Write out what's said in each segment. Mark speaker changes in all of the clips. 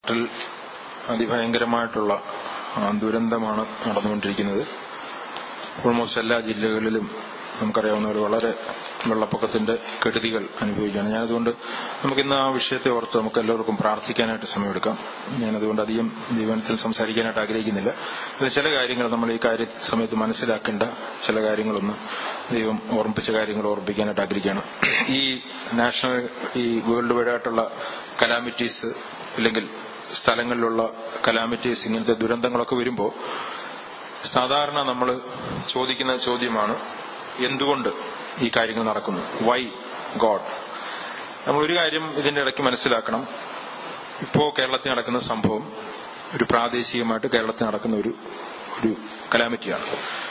Speaker 1: നാട്ടിൽ അതിഭയങ്കരമായിട്ടുള്ള ആ, ദുരന്തമാണ് നടന്നുകൊണ്ടിരിക്കുന്നത് ഓൾമോസ്റ്റ് എല്ലാ ജില്ലകളിലും നമുക്കറിയാവുന്ന പോലെ വളരെ വെള്ളപ്പൊക്കത്തിന്റെ കെടുതികൾ അനുഭവിക്കുകയാണ് ഞാനതുകൊണ്ട് നമുക്കിന്ന് ആ വിഷയത്തെ ഓർത്ത് നമുക്ക് എല്ലാവർക്കും പ്രാർത്ഥിക്കാനായിട്ട് സമയമെടുക്കാം ഞാനതുകൊണ്ട് അധികം ജീവനത്തിൽ സംസാരിക്കാനായിട്ട് ആഗ്രഹിക്കുന്നില്ല അതിൽ ചില കാര്യങ്ങൾ നമ്മൾ ഈ കാര്യ സമയത്ത് മനസ്സിലാക്കേണ്ട ചില കാര്യങ്ങളൊന്ന് ദൈവം ഓർമ്മിപ്പിച്ച കാര്യങ്ങൾ ഓർമ്മിപ്പിക്കാനായിട്ട് ആഗ്രഹിക്കുകയാണ് ഈ നാഷണൽ ഈ വേൾഡ് വൈഡ് ആയിട്ടുള്ള കലാമിറ്റീസ് ഇല്ലെങ്കിൽ സ്ഥലങ്ങളിലുള്ള കലാമിറ്റീസ് ഇങ്ങനത്തെ ദുരന്തങ്ങളൊക്കെ വരുമ്പോൾ സാധാരണ നമ്മൾ ചോദിക്കുന്ന ചോദ്യമാണ് എന്തുകൊണ്ട് ഈ കാര്യങ്ങൾ നടക്കുന്നു വൈ ഗോഡ് നമ്മൾ ഒരു കാര്യം ഇതിന്റെ ഇടയ്ക്ക് മനസ്സിലാക്കണം ഇപ്പോ കേരളത്തിൽ നടക്കുന്ന സംഭവം ഒരു പ്രാദേശികമായിട്ട് കേരളത്തിൽ നടക്കുന്ന ഒരു ഒരു കലാമിറ്റിയാണ്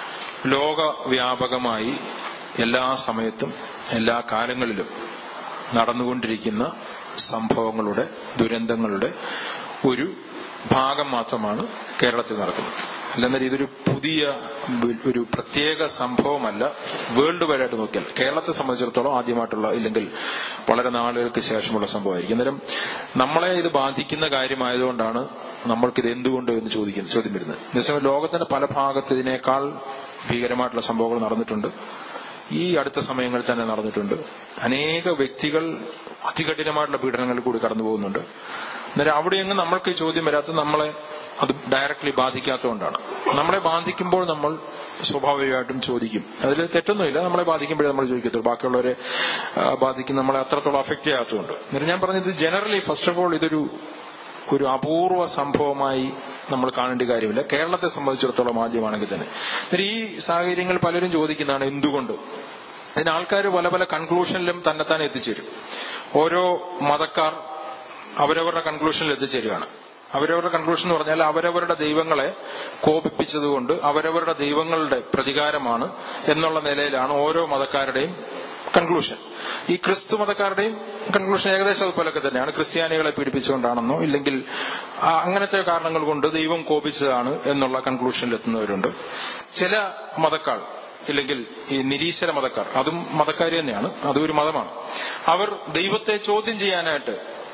Speaker 1: ലോകവ്യാപകമായി എല്ലാ സമയത്തും എല്ലാ കാലങ്ങളിലും നടന്നുകൊണ്ടിരിക്കുന്ന സംഭവങ്ങളുടെ ദുരന്തങ്ങളുടെ ഒരു ഭാഗം മാത്രമാണ് കേരളത്തിൽ നടക്കുന്നത് അല്ലെന്നാൽ ഇതൊരു പുതിയ ഒരു പ്രത്യേക സംഭവമല്ല വേൾഡ് വൈഡ് ആയിട്ട് നോക്കിയാൽ കേരളത്തെ സംബന്ധിച്ചിടത്തോളം ആദ്യമായിട്ടുള്ള ഇല്ലെങ്കിൽ വളരെ നാളുകൾക്ക് ശേഷമുള്ള സംഭവമായിരിക്കും അന്നേരം നമ്മളെ ഇത് ബാധിക്കുന്ന കാര്യമായതുകൊണ്ടാണ് നമ്മൾക്കിത് എന്തുകൊണ്ട് എന്ന് ചോദിക്കുന്നത് ചോദ്യം വരുന്നത് അതേസമയം ലോകത്തിന്റെ പല ഭാഗത്ത് ഇതിനേക്കാൾ ഭീകരമായിട്ടുള്ള സംഭവങ്ങൾ നടന്നിട്ടുണ്ട് ഈ അടുത്ത സമയങ്ങളിൽ തന്നെ നടന്നിട്ടുണ്ട് അനേക വ്യക്തികൾ അതികഠിനമായിട്ടുള്ള പീഡനങ്ങളിൽ കൂടി കടന്നു പോകുന്നുണ്ട് അന്നേരം അവിടെയെങ്ങും നമ്മൾക്ക് ഈ ചോദ്യം വരാത്തത് നമ്മളെ അത് ഡയറക്ട്ലി ബാധിക്കാത്തതുകൊണ്ടാണ് നമ്മളെ ബാധിക്കുമ്പോൾ നമ്മൾ സ്വാഭാവികമായിട്ടും ചോദിക്കും അതിൽ തെറ്റൊന്നുമില്ല നമ്മളെ ബാധിക്കുമ്പോഴേ നമ്മൾ ചോദിക്കത്തുള്ളൂ ബാക്കിയുള്ളവരെ ആ, ബാധിക്കും നമ്മളെ അത്രത്തോളം അഫക്റ്റ് ചെയ്യാത്തതുകൊണ്ട് എന്നിട്ട് ഞാൻ പറഞ്ഞത് ജനറലി ഫസ്റ്റ് ഓഫ് ഓൾ ഇതൊരു ഒരു അപൂർവ സംഭവമായി നമ്മൾ കാണേണ്ട കാര്യമില്ല കേരളത്തെ സംബന്ധിച്ചിടത്തോളം ആദ്യമാണെങ്കിൽ തന്നെ എന്നിട്ട് ഈ സാഹചര്യങ്ങൾ പലരും ചോദിക്കുന്നതാണ് എന്തുകൊണ്ട് അതിന് ആൾക്കാർ പല പല കൺക്ലൂഷനിലും തന്നെത്താൻ എത്തിച്ചേരും ഓരോ മതക്കാർ അവരവരുടെ കൺക്ലൂഷനിൽ എത്തിച്ചേരുകയാണ് അവരവരുടെ കൺക്ലൂഷൻ എന്ന് പറഞ്ഞാൽ അവരവരുടെ ദൈവങ്ങളെ കോപിപ്പിച്ചതുകൊണ്ട് അവരവരുടെ ദൈവങ്ങളുടെ പ്രതികാരമാണ് എന്നുള്ള നിലയിലാണ് ഓരോ മതക്കാരുടെയും കൺക്ലൂഷൻ ഈ ക്രിസ്തു മതക്കാരുടെയും കൺക്ലൂഷൻ ഏകദേശം അതുപോലൊക്കെ തന്നെയാണ് ക്രിസ്ത്യാനികളെ പീഡിപ്പിച്ചുകൊണ്ടാണെന്നോ ഇല്ലെങ്കിൽ ആ, അങ്ങനത്തെ കാരണങ്ങൾ കൊണ്ട് ദൈവം കോപിച്ചതാണ് എന്നുള്ള കൺക്ലൂഷനിൽ എത്തുന്നവരുണ്ട് ചില മതക്കാർ ഇല്ലെങ്കിൽ ഈ നിരീശ്വര മതക്കാർ അതും മതക്കാർ തന്നെയാണ് അതും ഒരു മതമാണ് അവർ ദൈവത്തെ ചോദ്യം ചെയ്യാനായിട്ട്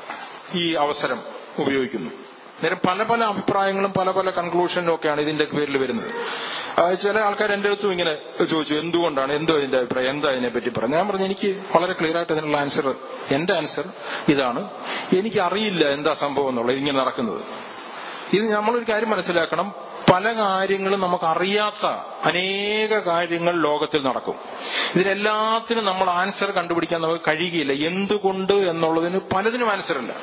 Speaker 1: ഈ അവസരം ഉപയോഗിക്കുന്നു നേരം പല പല അഭിപ്രായങ്ങളും പല പല കൺക്ലൂഷനും ഒക്കെയാണ് ഇതിന്റെ പേരിൽ വരുന്നത് ആ, ചില ആൾക്കാർ എന്റെ അടുത്തും ഇങ്ങനെ ചോദിച്ചു എന്തുകൊണ്ടാണ് എന്തോ ഇതിന്റെ അഭിപ്രായം എന്താ ഇതിനെ പറ്റി പറഞ്ഞു ഞാൻ പറഞ്ഞു എനിക്ക് വളരെ ക്ലിയർ ആയിട്ട് അതിനുള്ള ആൻസർ എന്റെ ആൻസർ ഇതാണ് എനിക്ക് അറിയില്ല എന്താ സംഭവം എന്നുള്ളത് ഇങ്ങനെ നടക്കുന്നത് ഇത് നമ്മളൊരു കാര്യം മനസ്സിലാക്കണം പല കാര്യങ്ങളും നമുക്ക് അറിയാത്ത അനേക കാര്യങ്ങൾ ലോകത്തിൽ നടക്കും ഇതിനെല്ലാത്തിനും നമ്മൾ ആൻസർ കണ്ടുപിടിക്കാൻ നമുക്ക് കഴിയുകയില്ല എന്തുകൊണ്ട് എന്നുള്ളതിന് പലതിനും ആൻസർ ഇല്ല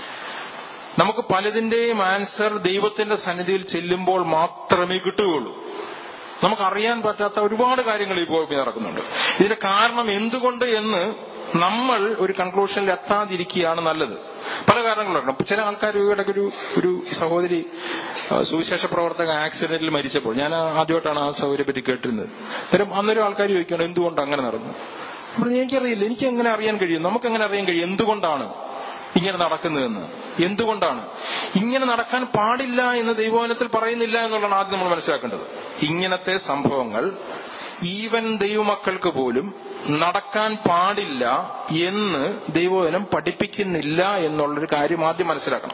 Speaker 1: നമുക്ക് പലതിന്റെയും ആൻസർ ദൈവത്തിന്റെ സന്നിധിയിൽ ചെല്ലുമ്പോൾ മാത്രമേ കിട്ടുകയുള്ളൂ നമുക്കറിയാൻ പറ്റാത്ത ഒരുപാട് കാര്യങ്ങൾ ഈ ഭൂമി നടക്കുന്നുണ്ട് ഇതിന്റെ കാരണം എന്തുകൊണ്ട് എന്ന് നമ്മൾ ഒരു കൺക്ലൂഷനിൽ എത്താതിരിക്കുകയാണ് നല്ലത് പല കാരണങ്ങളുണ്ട് ഇപ്പൊ ചില ആൾക്കാർ ഇടയ്ക്ക് ഒരു ഒരു സഹോദരി ആ, സുവിശേഷ പ്രവർത്തക ആക്സിഡന്റിൽ മരിച്ചപ്പോൾ ഞാൻ ആദ്യമായിട്ടാണ് ആ സഹോദരിയെ പറ്റി കേട്ടിരുന്നത് അന്നേരം അന്നേരം ആൾക്കാർ ചോദിക്കണം എന്തുകൊണ്ട് അങ്ങനെ നടന്നു അപ്പോൾ എനിക്കറിയില്ല എനിക്ക് എങ്ങനെ അറിയാൻ കഴിയും നമുക്ക് എങ്ങനെ അറിയാൻ കഴിയും എന്തുകൊണ്ടാണ് ഇങ്ങനെ നടക്കുന്നതെന്ന് എന്തുകൊണ്ടാണ് ഇങ്ങനെ നടക്കാൻ പാടില്ല എന്ന് ദൈവവചനത്തിൽ പറയുന്നില്ല എന്നുള്ളതാണ് ആദ്യം നമ്മൾ മനസ്സിലാക്കേണ്ടത് ഇങ്ങനത്തെ സംഭവങ്ങൾ ഈവൻ ദൈവമക്കൾക്ക് പോലും നടക്കാൻ പാടില്ല എന്ന് ദൈവവചനം പഠിപ്പിക്കുന്നില്ല എന്നുള്ളൊരു കാര്യം ആദ്യം മനസ്സിലാക്കണം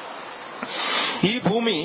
Speaker 1: ഈ ഭൂമി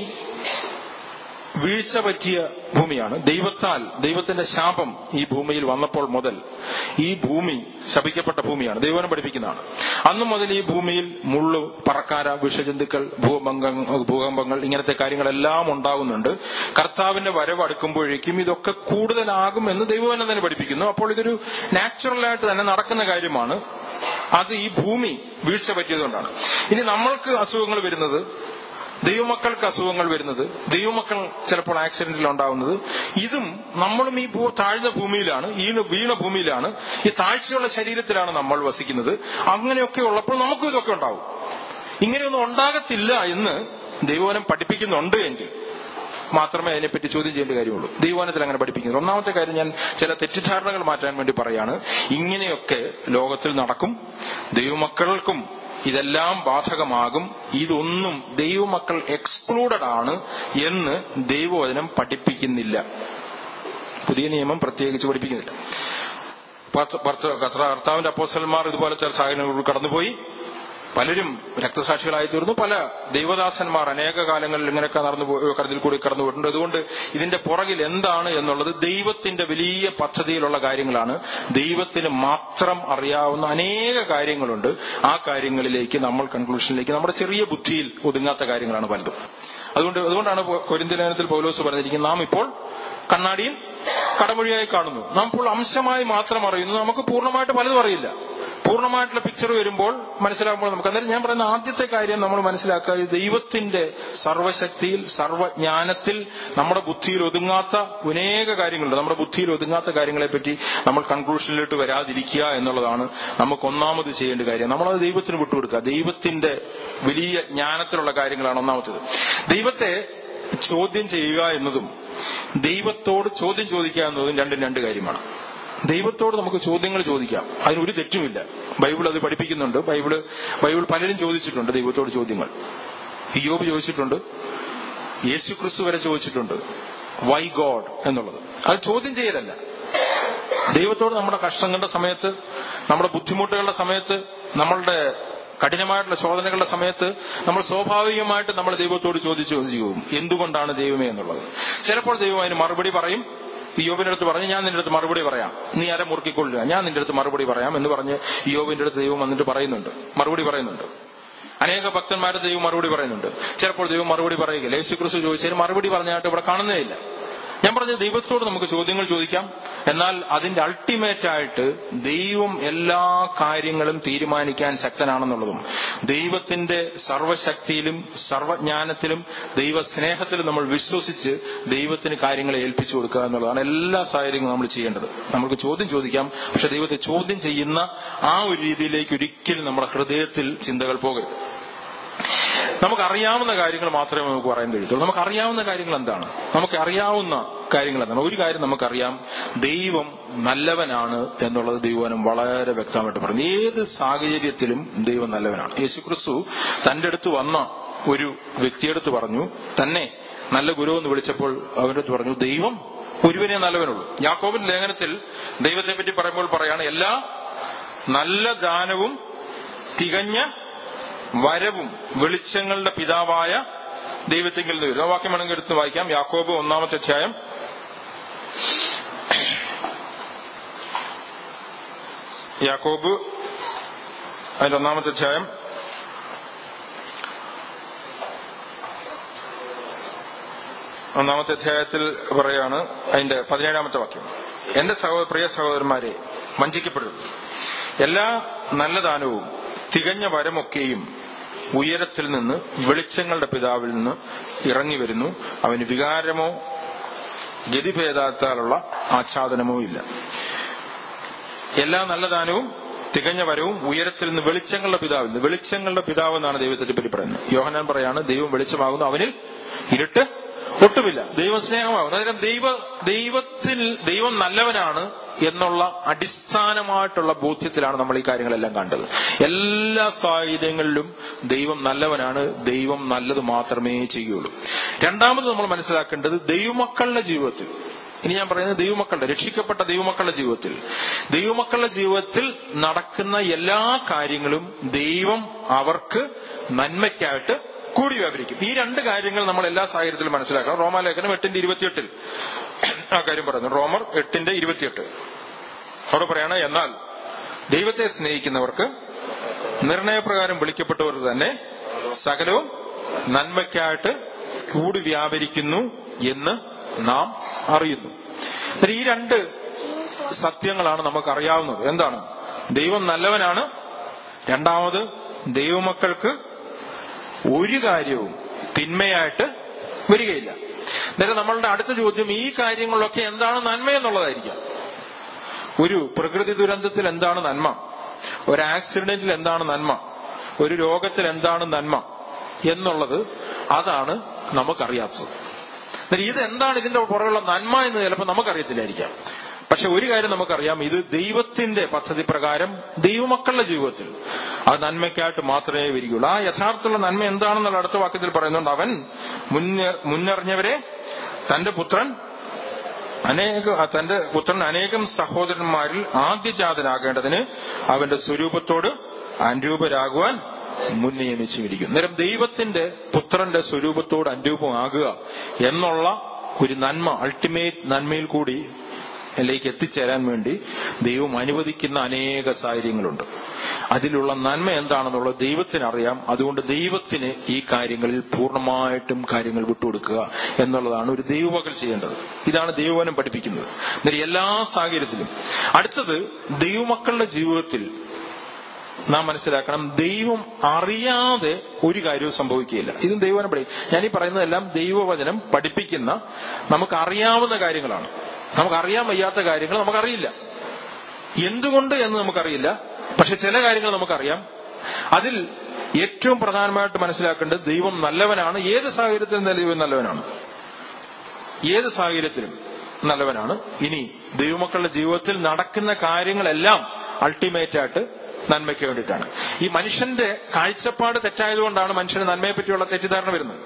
Speaker 1: വീഴ്ച പറ്റിയ ഭൂമിയാണ് ദൈവത്താൽ ദൈവത്തിന്റെ ശാപം ഈ ഭൂമിയിൽ വന്നപ്പോൾ മുതൽ ഈ ഭൂമി ശപിക്കപ്പെട്ട ഭൂമിയാണ് ദൈവനം പഠിപ്പിക്കുന്നതാണ് അന്നു മുതൽ ഈ ഭൂമിയിൽ മുള്ളു പറക്കാര വിഷജന്തുക്കൾ ഭൂകമ്പങ്ങൾ ഭൂകമ്പങ്ങൾ ഇങ്ങനത്തെ കാര്യങ്ങളെല്ലാം ഉണ്ടാകുന്നുണ്ട് കർത്താവിന്റെ വരവ് അടുക്കുമ്പോഴേക്കും ഇതൊക്കെ കൂടുതലാകും എന്ന് ദൈവവനം തന്നെ പഠിപ്പിക്കുന്നു അപ്പോൾ ഇതൊരു നാച്ചുറലായിട്ട് തന്നെ നടക്കുന്ന കാര്യമാണ് അത് ഈ ഭൂമി വീഴ്ച പറ്റിയതുകൊണ്ടാണ് ഇനി നമ്മൾക്ക് അസുഖങ്ങൾ വരുന്നത് ദൈവമക്കൾക്ക് അസുഖങ്ങൾ വരുന്നത് ദൈവമക്കൾ ചിലപ്പോൾ ആക്സിഡന്റിൽ ഉണ്ടാവുന്നത് ഇതും നമ്മളും ഈ ഭൂ താഴ്ന്ന ഭൂമിയിലാണ് ഈ വീണ ഭൂമിയിലാണ് ഈ താഴ്ചയുള്ള ശരീരത്തിലാണ് നമ്മൾ വസിക്കുന്നത് അങ്ങനെയൊക്കെ ഉള്ളപ്പോൾ നമുക്കും ഇതൊക്കെ ഉണ്ടാവും ഇങ്ങനെയൊന്നും ഉണ്ടാകത്തില്ല എന്ന് ദൈവവനം പഠിപ്പിക്കുന്നുണ്ട് എങ്കിൽ മാത്രമേ അതിനെപ്പറ്റി ചോദ്യം ചെയ്യേണ്ട കാര്യമുള്ളൂ ദൈവവനത്തിൽ അങ്ങനെ പഠിപ്പിക്കുന്നത് ഒന്നാമത്തെ കാര്യം ഞാൻ ചില തെറ്റിദ്ധാരണകൾ മാറ്റാൻ വേണ്ടി പറയാണ് ഇങ്ങനെയൊക്കെ ലോകത്തിൽ നടക്കും ദൈവമക്കൾക്കും ഇതെല്ലാം ബാധകമാകും ഇതൊന്നും ദൈവമക്കൾ എക്സ്ക്ലൂഡഡ് ആണ് എന്ന് ദൈവവചനം പഠിപ്പിക്കുന്നില്ല പുതിയ നിയമം പ്രത്യേകിച്ച് പഠിപ്പിക്കുന്നില്ല പത്ത്- പത്ത്- കർത്ത- കർത്താവിന്റെ അപ്പോസ്റ്റലന്മാർ ഇതുപോലെ ചില സാഹചര്യങ്ങളിൽ കടന്നുപോയി പലരും രക്തസാക്ഷികളായി തീർന്നു പല ദൈവദാസന്മാർ അനേക കാലങ്ങളിൽ ഇങ്ങനെ കടന്നു പോ- കടലിൽ കൂടി കടന്നു പോയിട്ടുണ്ട് അതുകൊണ്ട് ഇതിന്റെ പുറകിൽ എന്താണ് എന്നുള്ളത് ദൈവത്തിന്റെ വലിയ പദ്ധതിയിലുള്ള കാര്യങ്ങളാണ് ദൈവത്തിന് മാത്രം അറിയാവുന്ന അനേക കാര്യങ്ങളുണ്ട് ആ കാര്യങ്ങളിലേക്ക് നമ്മൾ കൺക്ലൂഷനിലേക്ക് നമ്മുടെ ചെറിയ ബുദ്ധിയിൽ ഒതുങ്ങാത്ത കാര്യങ്ങളാണ് പലതും അതുകൊണ്ട് അതുകൊണ്ടാണ് കൊരിന്തലേനത്തിൽ പൗലോസ് പറഞ്ഞിരിക്കുന്നത് നാം ഇപ്പോൾ കണ്ണാടിയിൽ കടമൊഴിയായി കാണുന്നു നാം ഇപ്പോൾ അംശമായി മാത്രം അറിയുന്നു നമുക്ക് പൂർണ്ണമായിട്ട് പലതും അറിയില്ല പൂർണ്ണമായിട്ടുള്ള പിക്ചർ വരുമ്പോൾ മനസ്സിലാകുമ്പോൾ നമുക്ക് അന്നേരം ഞാൻ പറയുന്ന ആദ്യത്തെ കാര്യം നമ്മൾ മനസ്സിലാക്കുക ഈ ദൈവത്തിന്റെ സർവശക്തിയിൽ സർവജ്ഞാനത്തിൽ നമ്മുടെ ബുദ്ധിയിൽ ഒതുങ്ങാത്ത അനേക കാര്യങ്ങളുണ്ട് നമ്മുടെ ബുദ്ധിയിൽ ഒതുങ്ങാത്ത കാര്യങ്ങളെപ്പറ്റി നമ്മൾ കൺക്ലൂഷനിലോട്ട് വരാതിരിക്കുക എന്നുള്ളതാണ് നമുക്ക് ഒന്നാമത് ചെയ്യേണ്ട കാര്യം നമ്മളത് ദൈവത്തിന് വിട്ടുകൊടുക്കുക ദൈവത്തിന്റെ വലിയ ജ്ഞാനത്തിലുള്ള കാര്യങ്ങളാണ് ഒന്നാമത്തേത് ദൈവത്തെ ചോദ്യം ചെയ്യുക എന്നതും ദൈവത്തോട് ചോദ്യം ചോദിക്കുക എന്നതും രണ്ടും രണ്ട് കാര്യമാണ് ദൈവത്തോട് നമുക്ക് ചോദ്യങ്ങൾ ചോദിക്കാം അതിനൊരു തെറ്റുമില്ല ബൈബിൾ അത് പഠിപ്പിക്കുന്നുണ്ട് ബൈബിള് ബൈബിൾ പലരും ചോദിച്ചിട്ടുണ്ട് ദൈവത്തോട് ചോദ്യങ്ങൾ യോബ് ചോദിച്ചിട്ടുണ്ട് യേശു ക്രിസ്തു വരെ ചോദിച്ചിട്ടുണ്ട് വൈ ഗോഡ് എന്നുള്ളത് അത് ചോദ്യം ചെയ്യലല്ല ദൈവത്തോട് നമ്മുടെ കഷ്ടങ്ങളുടെ സമയത്ത് നമ്മുടെ ബുദ്ധിമുട്ടുകളുടെ സമയത്ത് നമ്മളുടെ കഠിനമായിട്ടുള്ള ശോധനകളുടെ സമയത്ത് നമ്മൾ സ്വാഭാവികമായിട്ട് നമ്മൾ ദൈവത്തോട് ചോദിച്ചു ചോദിച്ചു പോകും എന്തുകൊണ്ടാണ് ദൈവമേ എന്നുള്ളത് ചിലപ്പോൾ ദൈവം അതിന് മറുപടി പറയും യോബിന്റെ അടുത്ത് പറഞ്ഞു ഞാൻ നിന്റെ അടുത്ത് മറുപടി പറയാം നീ അര മുറുക്കിക്കൊള്ളുക ഞാൻ നിന്റെ അടുത്ത് മറുപടി പറയാം എന്ന് പറഞ്ഞ് യോബിന്റെ അടുത്ത് ദൈവം വന്നിട്ട് പറയുന്നുണ്ട് മറുപടി പറയുന്നുണ്ട് അനേക ഭക്തന്മാരുടെ ദൈവം മറുപടി പറയുന്നുണ്ട് ചിലപ്പോൾ ദൈവം മറുപടി പറയുക യേശു ക്രിസ്തു ചോദിച്ചതിന് മറുപടി പറഞ്ഞായിട്ട് ഇവിടെ കാണുന്നേ ഇല്ല ഞാൻ പറഞ്ഞ ദൈവത്തോട് നമുക്ക് ചോദ്യങ്ങൾ ചോദിക്കാം എന്നാൽ അതിന്റെ അൾട്ടിമേറ്റ് ആയിട്ട് ദൈവം എല്ലാ കാര്യങ്ങളും തീരുമാനിക്കാൻ ശക്തനാണെന്നുള്ളതും ദൈവത്തിന്റെ സർവശക്തിയിലും സർവജ്ഞാനത്തിലും ദൈവസ്നേഹത്തിലും നമ്മൾ വിശ്വസിച്ച് ദൈവത്തിന് കാര്യങ്ങളെ ഏൽപ്പിച്ചു കൊടുക്കുക എന്നുള്ളതാണ് എല്ലാ സാഹചര്യങ്ങളും നമ്മൾ ചെയ്യേണ്ടത് നമുക്ക് ചോദ്യം ചോദിക്കാം പക്ഷെ ദൈവത്തെ ചോദ്യം ചെയ്യുന്ന ആ ഒരു രീതിയിലേക്ക് ഒരിക്കലും നമ്മുടെ ഹൃദയത്തിൽ ചിന്തകൾ പോകരുത് നമുക്കറിയാവുന്ന കാര്യങ്ങൾ മാത്രമേ നമുക്ക് പറയാൻ കഴിയത്തുള്ളൂ നമുക്കറിയാവുന്ന കാര്യങ്ങൾ എന്താണ് നമുക്ക് അറിയാവുന്ന കാര്യങ്ങൾ എന്താണ് ഒരു കാര്യം നമുക്കറിയാം ദൈവം നല്ലവനാണ് എന്നുള്ളത് ദൈവനം വളരെ വ്യക്തമായിട്ട് പറഞ്ഞു ഏത് സാഹചര്യത്തിലും ദൈവം നല്ലവനാണ് യേശു ക്രിസ്തു തന്റെ അടുത്ത് വന്ന ഒരു വ്യക്തിയെടുത്ത് പറഞ്ഞു തന്നെ നല്ല ഗുരു എന്ന് വിളിച്ചപ്പോൾ അവന്റെ അടുത്ത് പറഞ്ഞു ദൈവം ഒരുവനെ നല്ലവനുള്ളൂ യാക്കോബിൻ ലേഖനത്തിൽ ദൈവത്തെ പറ്റി പറയുമ്പോൾ പറയാണ് എല്ലാ നല്ല ദാനവും തികഞ്ഞ വരവും വെളിച്ചങ്ങളുടെ പിതാവായ ദൈവത്തെങ്കിൽ നിന്ന് വരും ആ വാക്യം വേണമെങ്കിൽ എടുത്ത് വായിക്കാം യാക്കോബ് ഒന്നാമത്തെ അധ്യായം യാക്കോബ് അതിന്റെ ഒന്നാമത്തെ അധ്യായം ഒന്നാമത്തെ അധ്യായത്തിൽ പറയാണ് അതിന്റെ പതിനേഴാമത്തെ വാക്യം എന്റെ സഹോദര പ്രിയ സഹോദരന്മാരെ വഞ്ചിക്കപ്പെടരുത് എല്ലാ നല്ല ദാനവും തികഞ്ഞ വരമൊക്കെയും ഉയരത്തിൽ നിന്ന് വെളിച്ചങ്ങളുടെ പിതാവിൽ നിന്ന് ഇറങ്ങി വരുന്നു അവന് വികാരമോ ഗതിഭേദത്താലുള്ള ആച്ഛാദനമോ ഇല്ല എല്ലാ നല്ല ദാനവും തികഞ്ഞ വരവും ഉയരത്തിൽ നിന്ന് വെളിച്ചങ്ങളുടെ പിതാവിൽ നിന്ന് വെളിച്ചങ്ങളുടെ പിതാവ് എന്നാണ് ദൈവത്തെ പറ്റി പറയുന്നത് യോഹനാൻ പറയാണ് ദൈവം വെളിച്ചമാകുന്നു അവനിൽ ഇരുട്ട് ഒട്ടുമില്ല ദൈവം സ്നേഹമാകുന്നു അന്നേരം ദൈവ ദൈവത്തിൽ ദൈവം നല്ലവനാണ് എന്നുള്ള അടിസ്ഥാനമായിട്ടുള്ള ബോധ്യത്തിലാണ് നമ്മൾ ഈ കാര്യങ്ങളെല്ലാം കണ്ടത് എല്ലാ സാഹചര്യങ്ങളിലും ദൈവം നല്ലവനാണ് ദൈവം നല്ലത് മാത്രമേ ചെയ്യുള്ളൂ രണ്ടാമത് നമ്മൾ മനസ്സിലാക്കേണ്ടത് ദൈവമക്കളുടെ ജീവിതത്തിൽ ഇനി ഞാൻ പറയുന്നത് ദൈവമക്കളുടെ രക്ഷിക്കപ്പെട്ട ദൈവമക്കളുടെ ജീവിതത്തിൽ ദൈവമക്കളുടെ ജീവിതത്തിൽ നടക്കുന്ന എല്ലാ കാര്യങ്ങളും ദൈവം അവർക്ക് നന്മയ്ക്കായിട്ട് കൂടി വ്യാപരിക്കും ഈ രണ്ട് കാര്യങ്ങൾ നമ്മൾ എല്ലാ സാഹചര്യത്തിലും മനസ്സിലാക്കണം റോമാലേഖനം എട്ടിന്റെ ഇരുപത്തിയെട്ടിൽ ആ കാര്യം പറയുന്നു റോമർ എട്ടിന്റെ ഇരുപത്തിയെട്ട് അവിടെ പറയാണ് എന്നാൽ ദൈവത്തെ സ്നേഹിക്കുന്നവർക്ക് നിർണയപ്രകാരം വിളിക്കപ്പെട്ടവർ തന്നെ സകലവും നന്മയ്ക്കായിട്ട് കൂടി വ്യാപരിക്കുന്നു എന്ന് നാം അറിയുന്നു എന്നാൽ ഈ രണ്ട് സത്യങ്ങളാണ് നമുക്ക് അറിയാവുന്നത് എന്താണ് ദൈവം നല്ലവനാണ് രണ്ടാമത് ദൈവമക്കൾക്ക് ഒരു കാര്യവും തിന്മയായിട്ട് വരികയില്ല അന്നേരം നമ്മളുടെ അടുത്ത ചോദ്യം ഈ കാര്യങ്ങളിലൊക്കെ എന്താണ് നന്മ എന്നുള്ളതായിരിക്കാം ഒരു പ്രകൃതി ദുരന്തത്തിൽ എന്താണ് നന്മ ഒരു ആക്സിഡന്റിൽ എന്താണ് നന്മ ഒരു രോഗത്തിൽ എന്താണ് നന്മ എന്നുള്ളത് അതാണ് നമുക്കറിയാത്തത് എന്നാൽ ഇത് എന്താണ് ഇതിന്റെ പുറകുള്ള നന്മ എന്ന് ചിലപ്പോൾ നമുക്കറിയത്തില്ലായിരിക്കാം പക്ഷെ ഒരു കാര്യം നമുക്കറിയാം ഇത് ദൈവത്തിന്റെ പദ്ധതി പ്രകാരം ദൈവമക്കളുടെ ജീവിതത്തിൽ അത് നന്മയ്ക്കായിട്ട് മാത്രമേ വരികയുള്ളൂ ആ യഥാർത്ഥമുള്ള നന്മ എന്താണെന്നുള്ള അടുത്ത വാക്യത്തിൽ പറയുന്നുണ്ട് അവൻ മുന്നറിഞ്ഞവരെ തന്റെ പുത്രൻ അനേക തന്റെ പുത്രൻ അനേകം സഹോദരന്മാരിൽ ആദ്യജാതനാകേണ്ടതിന് അവന്റെ സ്വരൂപത്തോട് അനുരൂപരാകുവാൻ മുൻ നിയമിച്ചിരിക്കുന്നു അന്നേരം ദൈവത്തിന്റെ പുത്രന്റെ സ്വരൂപത്തോട് അനുരൂപമാകുക എന്നുള്ള ഒരു നന്മ അൾട്ടിമേറ്റ് നന്മയിൽ കൂടി ലേക്ക് എത്തിച്ചേരാൻ വേണ്ടി ദൈവം അനുവദിക്കുന്ന അനേക സാഹചര്യങ്ങളുണ്ട് അതിലുള്ള നന്മ എന്താണെന്നുള്ളത് ദൈവത്തിന് അറിയാം അതുകൊണ്ട് ദൈവത്തിന് ഈ കാര്യങ്ങളിൽ പൂർണ്ണമായിട്ടും കാര്യങ്ങൾ വിട്ടുകൊടുക്കുക എന്നുള്ളതാണ് ഒരു ദൈവമകൾ ചെയ്യേണ്ടത് ഇതാണ് ദൈവവനം പഠിപ്പിക്കുന്നത് എന്നിട്ട് എല്ലാ സാഹചര്യത്തിലും അടുത്തത് ദൈവമക്കളുടെ ജീവിതത്തിൽ നാം മനസ്സിലാക്കണം ദൈവം അറിയാതെ ഒരു കാര്യവും സംഭവിക്കുകയില്ല ഇതും ദൈവവനം പഠി ഞാൻ ഈ പറയുന്നതെല്ലാം ദൈവവചനം പഠിപ്പിക്കുന്ന നമുക്ക് അറിയാവുന്ന കാര്യങ്ങളാണ് നമുക്കറിയാൻ വയ്യാത്ത കാര്യങ്ങൾ നമുക്കറിയില്ല എന്തുകൊണ്ട് എന്ന് നമുക്കറിയില്ല പക്ഷെ ചില കാര്യങ്ങൾ നമുക്കറിയാം അതിൽ ഏറ്റവും പ്രധാനമായിട്ട് മനസ്സിലാക്കേണ്ടത് ദൈവം നല്ലവനാണ് ഏത് സാഹചര്യത്തിലും ദൈവം നല്ലവനാണ് ഏത് സാഹചര്യത്തിലും നല്ലവനാണ് ഇനി ദൈവമക്കളുടെ ജീവിതത്തിൽ നടക്കുന്ന കാര്യങ്ങളെല്ലാം അൾട്ടിമേറ്റ് ആയിട്ട് നന്മയ്ക്ക് വേണ്ടിയിട്ടാണ് ഈ മനുഷ്യന്റെ കാഴ്ചപ്പാട് തെറ്റായതുകൊണ്ടാണ് മനുഷ്യന് നന്മയെ പറ്റിയുള്ള തെറ്റിദ്ധാരണ വരുന്നത്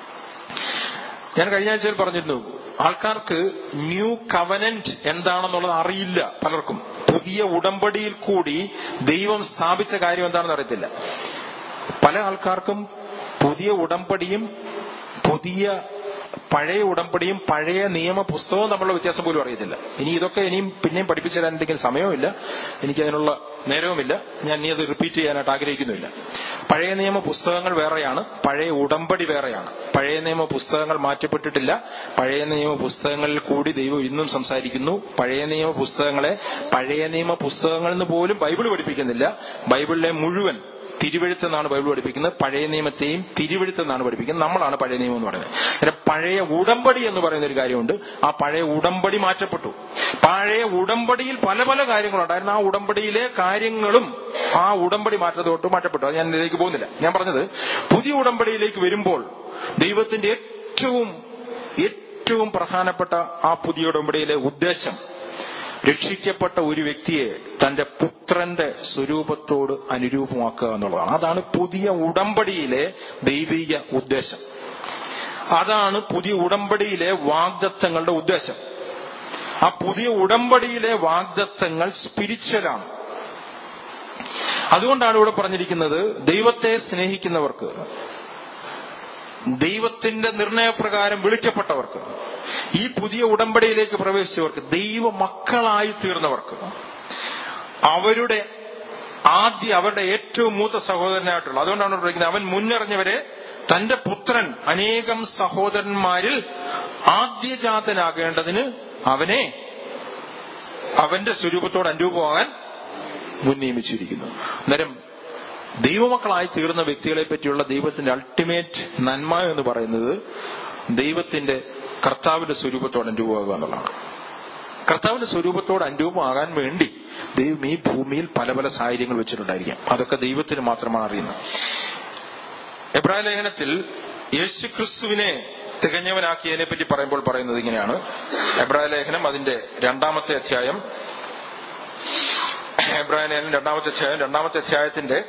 Speaker 1: ഞാൻ കഴിഞ്ഞ ആഴ്ചയിൽ പറഞ്ഞിരുന്നു ആൾക്കാർക്ക് ന്യൂ കവനന്റ് എന്താണെന്നുള്ളത് അറിയില്ല പലർക്കും പുതിയ ഉടമ്പടിയിൽ കൂടി ദൈവം സ്ഥാപിച്ച കാര്യം എന്താണെന്ന് അറിയത്തില്ല പല ആൾക്കാർക്കും പുതിയ ഉടമ്പടിയും പുതിയ പഴയ ഉടമ്പടിയും പഴയ നിയമ പുസ്തകവും തമ്മിലുള്ള വ്യത്യാസം പോലും അറിയത്തില്ല ഇനി ഇതൊക്കെ ഇനിയും പിന്നെയും പഠിപ്പിച്ചു തരാൻ എന്തെങ്കിലും സമയവുമില്ല എനിക്ക് അതിനുള്ള നേരവുമില്ല ഞാൻ ഇനി അത് റിപ്പീറ്റ് ചെയ്യാനായിട്ട് ആഗ്രഹിക്കുന്നുമില്ല പഴയ നിയമ പുസ്തകങ്ങൾ വേറെയാണ് പഴയ ഉടമ്പടി വേറെയാണ് പഴയ നിയമ പുസ്തകങ്ങൾ മാറ്റപ്പെട്ടിട്ടില്ല പഴയ നിയമ പുസ്തകങ്ങളിൽ കൂടി ദൈവം ഇന്നും സംസാരിക്കുന്നു പഴയ നിയമ പുസ്തകങ്ങളെ പഴയ നിയമ പുസ്തകങ്ങൾ എന്ന് പോലും ബൈബിൾ പഠിപ്പിക്കുന്നില്ല ബൈബിളിലെ മുഴുവൻ തിരുവഴുത്തെന്നാണ് ബൈബിൾ പഠിപ്പിക്കുന്നത് പഴയ നിയമത്തെയും തിരുവഴുത്തെന്നാണ് പഠിപ്പിക്കുന്നത് നമ്മളാണ് പഴയ നിയമം എന്ന് പറയുന്നത് അന്നേരം പഴയ ഉടമ്പടി എന്ന് പറയുന്ന ഒരു കാര്യമുണ്ട് ആ പഴയ ഉടമ്പടി മാറ്റപ്പെട്ടു പഴയ ഉടമ്പടിയിൽ പല പല കാര്യങ്ങളുണ്ടായിരുന്നു ആ ഉടമ്പടിയിലെ കാര്യങ്ങളും ആ ഉടമ്പടി മാറ്റത്തോട്ട് മാറ്റപ്പെട്ടു അത് ഞാൻ ഇതിലേക്ക് പോകുന്നില്ല ഞാൻ പറഞ്ഞത് പുതിയ ഉടമ്പടിയിലേക്ക് വരുമ്പോൾ ദൈവത്തിന്റെ ഏറ്റവും ഏറ്റവും പ്രധാനപ്പെട്ട ആ പുതിയ ഉടമ്പടിയിലെ ഉദ്ദേശം രക്ഷിക്കപ്പെട്ട ഒരു വ്യക്തിയെ തന്റെ പുത്രന്റെ സ്വരൂപത്തോട് അനുരൂപമാക്കുക എന്നുള്ളതാണ് അതാണ് പുതിയ ഉടമ്പടിയിലെ ദൈവിക ഉദ്ദേശം അതാണ് പുതിയ ഉടമ്പടിയിലെ വാഗ്ദത്തങ്ങളുടെ ഉദ്ദേശം ആ പുതിയ ഉടമ്പടിയിലെ വാഗ്ദത്തങ്ങൾ സ്പിരിച്വലാണ് അതുകൊണ്ടാണ് ഇവിടെ പറഞ്ഞിരിക്കുന്നത് ദൈവത്തെ സ്നേഹിക്കുന്നവർക്ക് ദൈവത്തിന്റെ നിർണയപ്രകാരം വിളിക്കപ്പെട്ടവർക്ക് ഈ പുതിയ ഉടമ്പടിയിലേക്ക് പ്രവേശിച്ചവർക്ക് ദൈവ മക്കളായി തീർന്നവർക്ക് അവരുടെ ആദ്യ അവരുടെ ഏറ്റവും മൂത്ത സഹോദരനായിട്ടുള്ള അതുകൊണ്ടാണ് പറയുന്നത് അവൻ മുന്നറിഞ്ഞവരെ തന്റെ പുത്രൻ അനേകം സഹോദരന്മാരിൽ ആദ്യജാതനാകേണ്ടതിന് അവനെ അവന്റെ സ്വരൂപത്തോട് അനുരൂപമാകാൻ മുൻ നിയമിച്ചിരിക്കുന്നു അന്നേരം ദൈവമക്കളായി തീർന്ന വ്യക്തികളെ പറ്റിയുള്ള ദൈവത്തിന്റെ അൾട്ടിമേറ്റ് നന്മ എന്ന് പറയുന്നത് ദൈവത്തിന്റെ കർത്താവിന്റെ സ്വരൂപത്തോട് അനുരൂപമാകുക എന്നുള്ളതാണ് കർത്താവിന്റെ സ്വരൂപത്തോട് അനുരൂപമാകാൻ വേണ്ടി ദൈവം ഈ ഭൂമിയിൽ പല പല സാഹചര്യങ്ങൾ വെച്ചിട്ടുണ്ടായിരിക്കാം അതൊക്കെ ദൈവത്തിന് മാത്രമാണ് അറിയുന്നത് എബ്രാഹിം ലേഖനത്തിൽ യേശുക്രിസ്തുവിനെ തികഞ്ഞവനാക്കിയതിനെ പറ്റി പറയുമ്പോൾ പറയുന്നത് ഇങ്ങനെയാണ് എബ്രാഹിം ലേഖനം അതിന്റെ രണ്ടാമത്തെ അധ്യായം എബ്രാഹിം ലേഖനം രണ്ടാമത്തെ അധ്യായം രണ്ടാമത്തെ അധ്യായത്തിന്റെ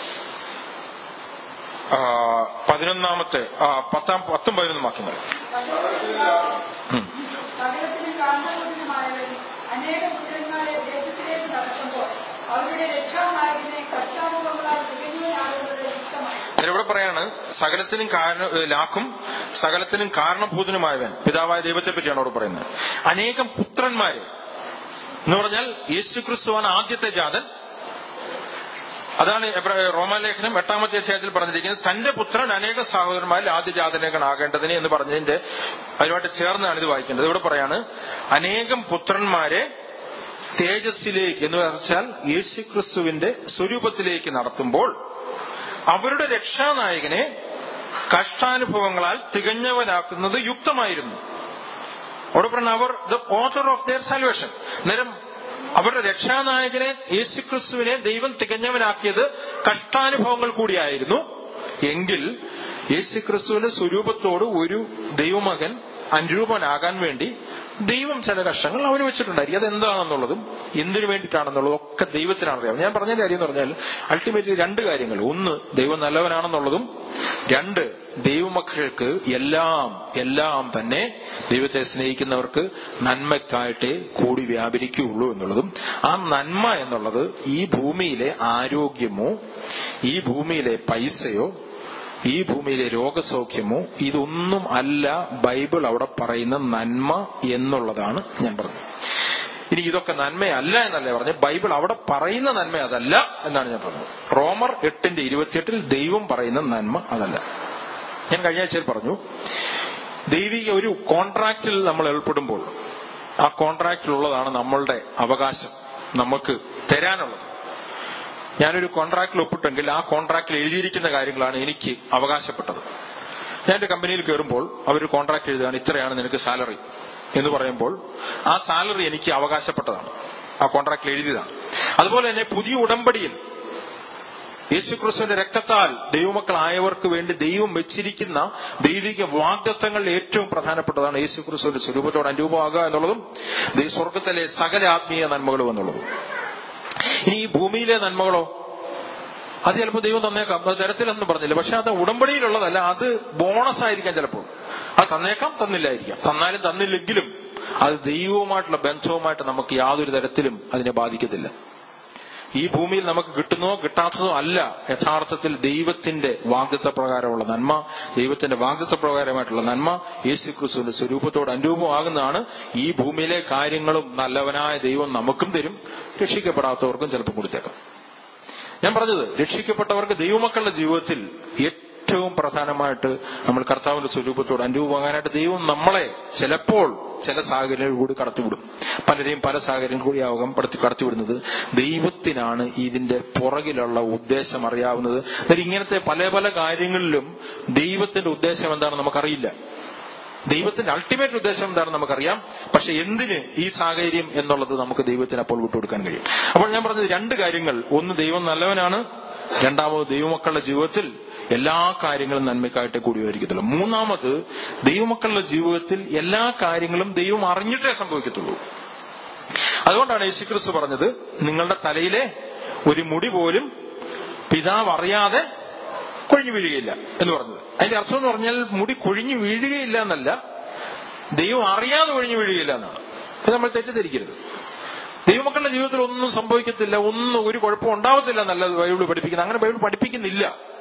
Speaker 1: പതിനൊന്നാമത്തെ പത്താം പത്തും പതിനൊന്നും വാക്യങ്ങൾ
Speaker 2: സകലത്തിനും കാന്തപുത്രനുമായവൻ അനേക പുത്രന്മാരെ ദേശത്തിലേക്ക് നടത്തുമ്പോൾ അവരുടെ രക്ഷാനായകനെ കർത്താനുഭവങ്ങളാൽ തികഞ്ഞവനാകുന്നത് യുക്തമായി
Speaker 1: ഇവിടെ പറയാണ് സകലത്തിനും കാരണ ലാക്കും സകലത്തിനും കാരണഭൂതനുമായവൻ പിതാവായ ദൈവത്തെ പറ്റിയാണ് അവിടെ പറയുന്നത് അനേകം പുത്രന്മാര് എന്ന് പറഞ്ഞാൽ യേശു ക്രിസ്തുവാണ് ആദ്യത്തെ ജാതൻ അതാണ് റോമാലേഖനം എട്ടാമത്തെ അധ്യായത്തിൽ പറഞ്ഞിരിക്കുന്നത് തന്റെ പുത്രൻ അനേക സഹോദരന്മാരിൽ ആദ്യ ജാതനകനാകേണ്ടതിന് എന്ന് പറഞ്ഞതിന്റെ അതിനുമായിട്ട് ചേർന്നാണ് ഇത് വായിക്കേണ്ടത് ഇവിടെ പറയാണ് അനേകം പുത്രന്മാരെ തേജസ്സിലേക്ക് എന്ന് വെച്ചാൽ യേശു ക്രിസ്തുവിന്റെ സ്വരൂപത്തിലേക്ക് നടത്തുമ്പോൾ അവരുടെ രക്ഷാനായകനെ കഷ്ടാനുഭവങ്ങളാൽ തികഞ്ഞവനാക്കുന്നത് യുക്തമായിരുന്നു അവിടെ പറഞ്ഞ അവർ the author of their salvation നേരം അവരുടെ രക്ഷാനായകനെ യേശുക്രിസ്തുവിനെ ദൈവം തികഞ്ഞവനാക്കിയത് കഷ്ടാനുഭവങ്ങൾ കൂടിയായിരുന്നു എങ്കിൽ യേശുക്രിസ്തുവിന്റെ സ്വരൂപത്തോട് ഒരു ദൈവമകൻ അനുരൂപനാകാൻ വേണ്ടി ദൈവം ചില കഷ്ടങ്ങൾ അവന് വെച്ചിട്ടുണ്ടായിരിക്കും അതെന്താണെന്നുള്ളതും എന്തിനു വേണ്ടിയിട്ടാണെന്നുള്ളതും ഒക്കെ ദൈവത്തിനാണ് അറിയാം ഞാൻ പറഞ്ഞ കാര്യം എന്ന് പറഞ്ഞാൽ അൾട്ടിമേറ്റ്ലി രണ്ട് കാര്യങ്ങൾ ഒന്ന് ദൈവം നല്ലവനാണെന്നുള്ളതും രണ്ട് ദൈവമക്കൾക്ക് എല്ലാം എല്ലാം തന്നെ ദൈവത്തെ സ്നേഹിക്കുന്നവർക്ക് നന്മയ്ക്കായിട്ടേ കൂടി വ്യാപരിക്കുകയുള്ളൂ എന്നുള്ളതും ആ നന്മ എന്നുള്ളത് ഈ ഭൂമിയിലെ ആരോഗ്യമോ ഈ ഭൂമിയിലെ പൈസയോ ഈ ഭൂമിയിലെ രോഗസൗഖ്യമോ ഇതൊന്നും അല്ല ബൈബിൾ അവിടെ പറയുന്ന നന്മ എന്നുള്ളതാണ് ഞാൻ പറഞ്ഞത് ഇനി ഇതൊക്കെ നന്മയല്ല എന്നല്ലേ പറഞ്ഞു ബൈബിൾ അവിടെ പറയുന്ന നന്മ അതല്ല എന്നാണ് ഞാൻ പറഞ്ഞത് റോമർ എട്ടിന്റെ ഇരുപത്തിയെട്ടിൽ ദൈവം പറയുന്ന നന്മ അതല്ല ഞാൻ കഴിഞ്ഞ ആഴ്ചയിൽ പറഞ്ഞു ദൈവിക ഒരു കോൺട്രാക്റ്റിൽ നമ്മൾ ഏർപ്പെടുമ്പോൾ ആ കോൺട്രാക്റ്റിലുള്ളതാണ് നമ്മളുടെ അവകാശം നമുക്ക് തരാനുള്ളത് ഞാനൊരു കോൺട്രാക്റ്റിൽ ഒപ്പിട്ടെങ്കിൽ ആ കോൺട്രാക്റ്റിൽ എഴുതിയിരിക്കുന്ന കാര്യങ്ങളാണ് എനിക്ക് അവകാശപ്പെട്ടത് ഞാൻ ഒരു കമ്പനിയിൽ കയറുമ്പോൾ അവർ കോൺട്രാക്ട് എഴുതുകയാണ് ഇത്രയാണ് നിനക്ക് സാലറി എന്ന് പറയുമ്പോൾ ആ സാലറി എനിക്ക് അവകാശപ്പെട്ടതാണ് ആ കോൺട്രാക്റ്റിൽ എഴുതിയതാണ് അതുപോലെ തന്നെ പുതിയ ഉടമ്പടിയിൽ യേശുക്രിസ്തുവിന്റെ രക്തത്താൽ ദൈവമക്കളായവർക്ക് വേണ്ടി ദൈവം വെച്ചിരിക്കുന്ന ദൈവിക വാഗ്ദത്തങ്ങളിൽ ഏറ്റവും പ്രധാനപ്പെട്ടതാണ് യേശുക്രിസ്തുവിന്റെ സ്വരൂപത്തോട് അനുരൂപമാകുക എന്നുള്ളതും ദൈവ- സ്വർഗത്തിലെ സകല ആത്മീയ നന്മകളും എന്നുള്ളതും ഇനി ഈ ഭൂമിയിലെ നന്മകളോ അത് ചിലപ്പോൾ ദൈവം തന്നേക്കാം അത് തരത്തിലെന്ന് പറഞ്ഞില്ല പക്ഷെ അത് ഉടമ്പടിയിലുള്ളതല്ല അത് ബോണസ് ആയിരിക്കാം ചിലപ്പോൾ അത് തന്നേക്കാം തന്നില്ലായിരിക്കാം തന്നാലും തന്നില്ലെങ്കിലും അത് ദൈവവുമായിട്ടുള്ള ബന്ധവുമായിട്ട് നമുക്ക് യാതൊരു തരത്തിലും അതിനെ ബാധിക്കത്തില്ല ഈ ഭൂമിയിൽ നമുക്ക് കിട്ടുന്നതോ കിട്ടാത്തതോ അല്ല യഥാർത്ഥത്തിൽ ദൈവത്തിന്റെ വാഗ്ദത്ത പ്രകാരമുള്ള നന്മ ദൈവത്തിന്റെ വാഗ്ദത്ത പ്രകാരമായിട്ടുള്ള നന്മ യേശു ക്രിസ്തുവിന്റെ സ്വരൂപത്തോട് അനുരൂപമാകുന്നതാണ് ഈ ഭൂമിയിലെ കാര്യങ്ങളും നല്ലവനായ ദൈവം നമുക്കും തരും രക്ഷിക്കപ്പെടാത്തവർക്കും ചിലപ്പോൾ കൊടുത്തേക്കാം ഞാൻ പറഞ്ഞത് രക്ഷിക്കപ്പെട്ടവർക്ക് ദൈവമക്കളുടെ ജീവിതത്തിൽ ഏറ്റവും പ്രധാനമായിട്ട് നമ്മൾ കർത്താവിന്റെ സ്വരൂപത്തോട് അനുരൂപമാകാനായിട്ട് ദൈവം നമ്മളെ ചിലപ്പോൾ ചില സാഹചര്യങ്ങൾ കൂടി കടത്തിവിടും പലരെയും പല സാഹചര്യം കൂടി ആവാം പടത്തി കടത്തിവിടുന്നത് ദൈവത്തിനാണ് ഇതിന്റെ പുറകിലുള്ള ഉദ്ദേശം അറിയാവുന്നത് എന്നാൽ ഇങ്ങനത്തെ പല പല കാര്യങ്ങളിലും ദൈവത്തിന്റെ ഉദ്ദേശം എന്താണെന്ന് നമുക്കറിയില്ല ദൈവത്തിന്റെ അൾട്ടിമേറ്റ് ഉദ്ദേശം എന്താണെന്ന് നമുക്കറിയാം പക്ഷെ എന്തിന് ഈ സാഹചര്യം എന്നുള്ളത് നമുക്ക് ദൈവത്തിന് അപ്പോൾ വിട്ടുകൊടുക്കാൻ കഴിയും അപ്പോൾ ഞാൻ പറഞ്ഞത് രണ്ട് കാര്യങ്ങൾ ഒന്ന് ദൈവം നല്ലവനാണ് രണ്ടാമത് ദൈവമക്കളുടെ ജീവിതത്തിൽ എല്ലാ കാര്യങ്ങളും നന്മയ്ക്കായിട്ട് കൂടി വരിക്കത്തുള്ളൂ മൂന്നാമത് ദൈവമക്കളുടെ ജീവിതത്തിൽ എല്ലാ കാര്യങ്ങളും ദൈവം അറിഞ്ഞിട്ടേ സംഭവിക്കത്തുള്ളൂ അതുകൊണ്ടാണ് യേശുക്രിസ്തു പറഞ്ഞത് നിങ്ങളുടെ തലയിലെ ഒരു മുടി പോലും പിതാവ് അറിയാതെ കൊഴിഞ്ഞു വീഴുകയില്ല എന്ന് പറഞ്ഞത് അതിന്റെ അർത്ഥം എന്ന് പറഞ്ഞാൽ മുടി കൊഴിഞ്ഞു വീഴുകയില്ല എന്നല്ല ദൈവം അറിയാതെ കൊഴിഞ്ഞു വീഴുകയില്ല എന്നാണ് ഇത് നമ്മൾ തെറ്റിദ്ധരിക്കരുത് ദൈവമക്കളുടെ ജീവിതത്തിൽ ഒന്നും സംഭവിക്കത്തില്ല ഒന്നും ഒരു കുഴപ്പം ഉണ്ടാവത്തില്ല എന്നല്ല ബൈബിൾ പഠിപ്പിക്കുന്നത് അങ്ങനെ ബൈബിൾ പഠിപ്പിക്കുന്നില്ല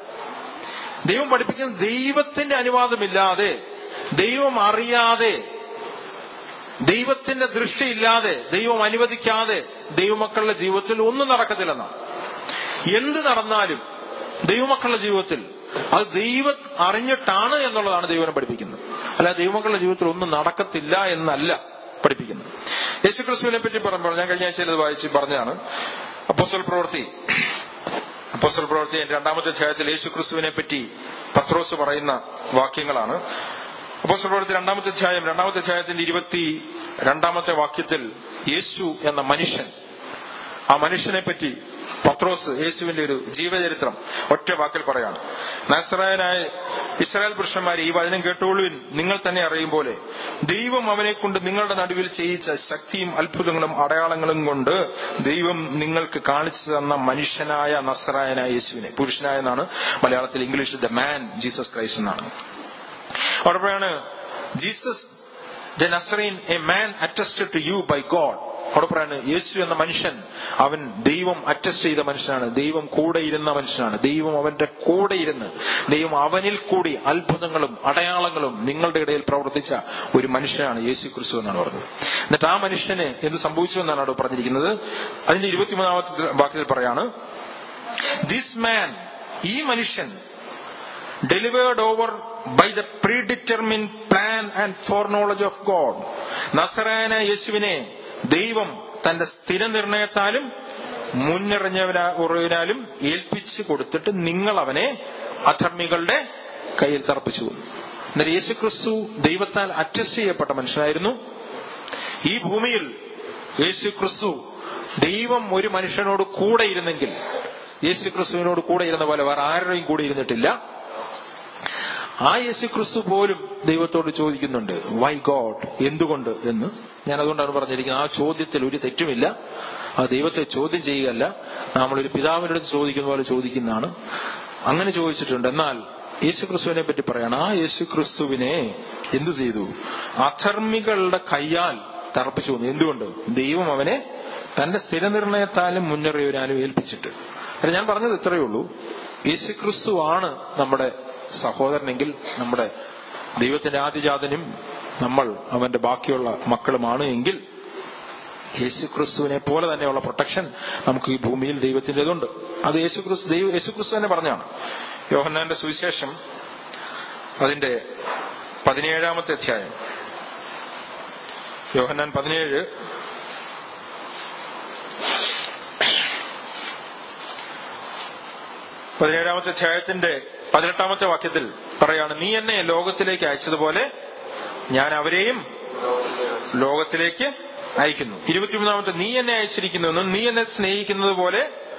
Speaker 1: ദൈവം പഠിപ്പിക്കുന്ന ദൈവത്തിന്റെ അനുവാദമില്ലാതെ ദൈവം അറിയാതെ ദൈവത്തിന്റെ ദൃഷ്ടിയില്ലാതെ ദൈവം അനുവദിക്കാതെ ദൈവമക്കളുടെ ജീവിതത്തിൽ ഒന്നും നടക്കത്തില്ലെന്നാണ് എന്ത് നടന്നാലും ദൈവമക്കളുടെ ജീവിതത്തിൽ അത് ദൈവം അറിഞ്ഞിട്ടാണ് എന്നുള്ളതാണ് ദൈവം പഠിപ്പിക്കുന്നത് അല്ല ദൈവമക്കളുടെ ജീവിതത്തിൽ ഒന്നും നടക്കത്തില്ല എന്നല്ല പഠിപ്പിക്കുന്നത് യേശുക്രിസ്തുവിനെ പറ്റി പറയുമ്പോൾ ഞാൻ കഴിഞ്ഞ ആഴ്ചയിൽ ഇത് വായിച്ച് പറഞ്ഞതാണ് അപ്പോസ്റ്റൽ പ്രവൃത്തി അപ്പോസ്റ്റൽ പ്രവൃത്തി രണ്ടാമത്തെ അധ്യായത്തിൽ യേശുക്രിസ്തുവിനെ പറ്റി പത്രോസ് പറയുന്ന വാക്യങ്ങളാണ് അപ്പോസ്റ്റൽ പ്രവൃത്തി രണ്ടാമത്തെ അധ്യായം രണ്ടാമത്തെ അധ്യായത്തിന്റെ ഇരുപത്തി രണ്ടാമത്തെ വാക്യത്തിൽ യേശു എന്ന മനുഷ്യൻ ആ മനുഷ്യനെ പറ്റി പത്രോസ് യേശുവിന്റെ ഒരു ജീവചരിത്രം ഒറ്റ വാക്കിൽ പറയാണ് നാസറായനായ ഇസ്രായേൽ പുരുഷന്മാരെ ഈ വചനം കേട്ടോളുവിൻ നിങ്ങൾ തന്നെ അറിയും പോലെ ദൈവം അവനെ കൊണ്ട് നിങ്ങളുടെ നടുവിൽ ചെയ്യിച്ച ശക്തിയും അത്ഭുതങ്ങളും അടയാളങ്ങളും കൊണ്ട് ദൈവം നിങ്ങൾക്ക് കാണിച്ചു തന്ന മനുഷ്യനായ നസറായനായ യേശുവിനെ പുരുഷനായ എന്നാണ് മലയാളത്തിൽ ഇംഗ്ലീഷിൽ ദ മാൻ ജീസസ് ക്രൈസ്റ്റ് എന്നാണ് അവിടെ പറയാണ് Jesus the Nazarene a man attested to you by God അവിടെ പറയാണ് യേശു എന്ന മനുഷ്യൻ അവൻ ദൈവം അറ്റസ്റ്റ് ചെയ്ത മനുഷ്യനാണ് ദൈവം കൂടെ ഇരുന്ന മനുഷ്യനാണ് ദൈവം അവന്റെ കൂടെ ഇരുന്ന് ദൈവം അവനിൽ കൂടി അത്ഭുതങ്ങളും അടയാളങ്ങളും നിങ്ങളുടെ ഇടയിൽ പ്രവർത്തിച്ച ഒരു മനുഷ്യനാണ് യേശു ക്രിസ്തു എന്നാണ് പറഞ്ഞത് എന്നിട്ട് ആ മനുഷ്യന് എന്ത് സംഭവിച്ചു എന്നാണ് അവിടെ പറഞ്ഞിരിക്കുന്നത് അതിന്റെ ഇരുപത്തിമൂന്നാമത്തെ വാക്യത്തിൽ പറയാണ് ദിസ് മാൻ ഈ മനുഷ്യൻ delivered over by the predetermined plan and foreknowledge of God. നസറായന യേശുവിനെ ദൈവം തന്റെ സ്ഥിരനിർണയത്താലും മുന്നറിഞ്ഞവനാലും ഏൽപ്പിച്ചു കൊടുത്തിട്ട് നിങ്ങൾ അവനെ അധർമ്മികളുടെ കയ്യിൽ തർപ്പിച്ചു എന്നാൽ യേശുക്രിസ്തു ദൈവത്താൽ അറ്റസ്റ്റ് ചെയ്യപ്പെട്ട മനുഷ്യനായിരുന്നു ഈ ഭൂമിയിൽ യേശുക്രിസ്തു ദൈവം ഒരു മനുഷ്യനോട് കൂടെ ഇരുന്നെങ്കിൽ യേശുക്രിസ്തുവിനോട് കൂടെ ഇരുന്ന പോലെ വേറെ ആരുടെയും കൂടെ ഇരുന്നിട്ടില്ല ആ യേശു ക്രിസ്തു പോലും ദൈവത്തോട് ചോദിക്കുന്നുണ്ട് വൈ ഗോഡ് എന്തുകൊണ്ട് എന്ന് ഞാൻ അതുകൊണ്ടാണ് പറഞ്ഞിരിക്കുന്നത് ആ ചോദ്യത്തിൽ ഒരു തെറ്റുമില്ല ആ ദൈവത്തെ ചോദ്യം ചെയ്യുകയല്ല നമ്മളൊരു പിതാവിന്റെ അടുത്ത് ചോദിക്കുന്ന പോലെ ചോദിക്കുന്നതാണ് അങ്ങനെ ചോദിച്ചിട്ടുണ്ട് എന്നാൽ യേശുക്രിസ്തുവിനെ പറ്റി പറയാണ് ആ യേശുക്രിസ്തുവിനെ എന്തു ചെയ്തു അധർമ്മികളുടെ കയ്യാൽ തറപ്പിച്ചു വന്നു എന്തുകൊണ്ട് ദൈവം അവനെ തന്റെ സ്ഥിരനിർണയത്താലും മുന്നറിയവരാലും ഏൽപ്പിച്ചിട്ട് അത് ഞാൻ പറഞ്ഞത് ഇത്രയേ ഉള്ളൂ യേശുക്രിസ്തു ആണ് നമ്മുടെ സഹോദരനെങ്കിൽ നമ്മുടെ ദൈവത്തിന്റെ ആദിജാതനും നമ്മൾ അവന്റെ ബാക്കിയുള്ള മക്കളുമാണ് എങ്കിൽ യേശുക്രിസ്തുവിനെ പോലെ തന്നെയുള്ള പ്രൊട്ടക്ഷൻ നമുക്ക് ഈ ഭൂമിയിൽ ദൈവത്തിൻ്റെതുണ്ട് അത് യേശുക്രിസ്തു ദൈവം യേശുക്രിസ്തു തന്നെ പറഞ്ഞാണ് യോഹന്നാന്റെ സുവിശേഷം അതിന്റെ പതിനേഴാമത്തെ അധ്യായം യോഹന്നാൻ പതിനേഴ് പതിനേഴാമത്തെ അധ്യായത്തിന്റെ പതിനെട്ടാമത്തെ വാക്യത്തിൽ പറയാണ് നീ എന്നെ ലോകത്തിലേക്ക് അയച്ചതുപോലെ ഞാൻ അവരെയും ലോകത്തിലേക്ക് അയക്കുന്നു ഇരുപത്തിമൂന്നാമത്തെ നീ എന്നെ അയച്ചിരിക്കുന്നുവെന്നും നീ എന്നെ സ്നേഹിക്കുന്നത് പോലെ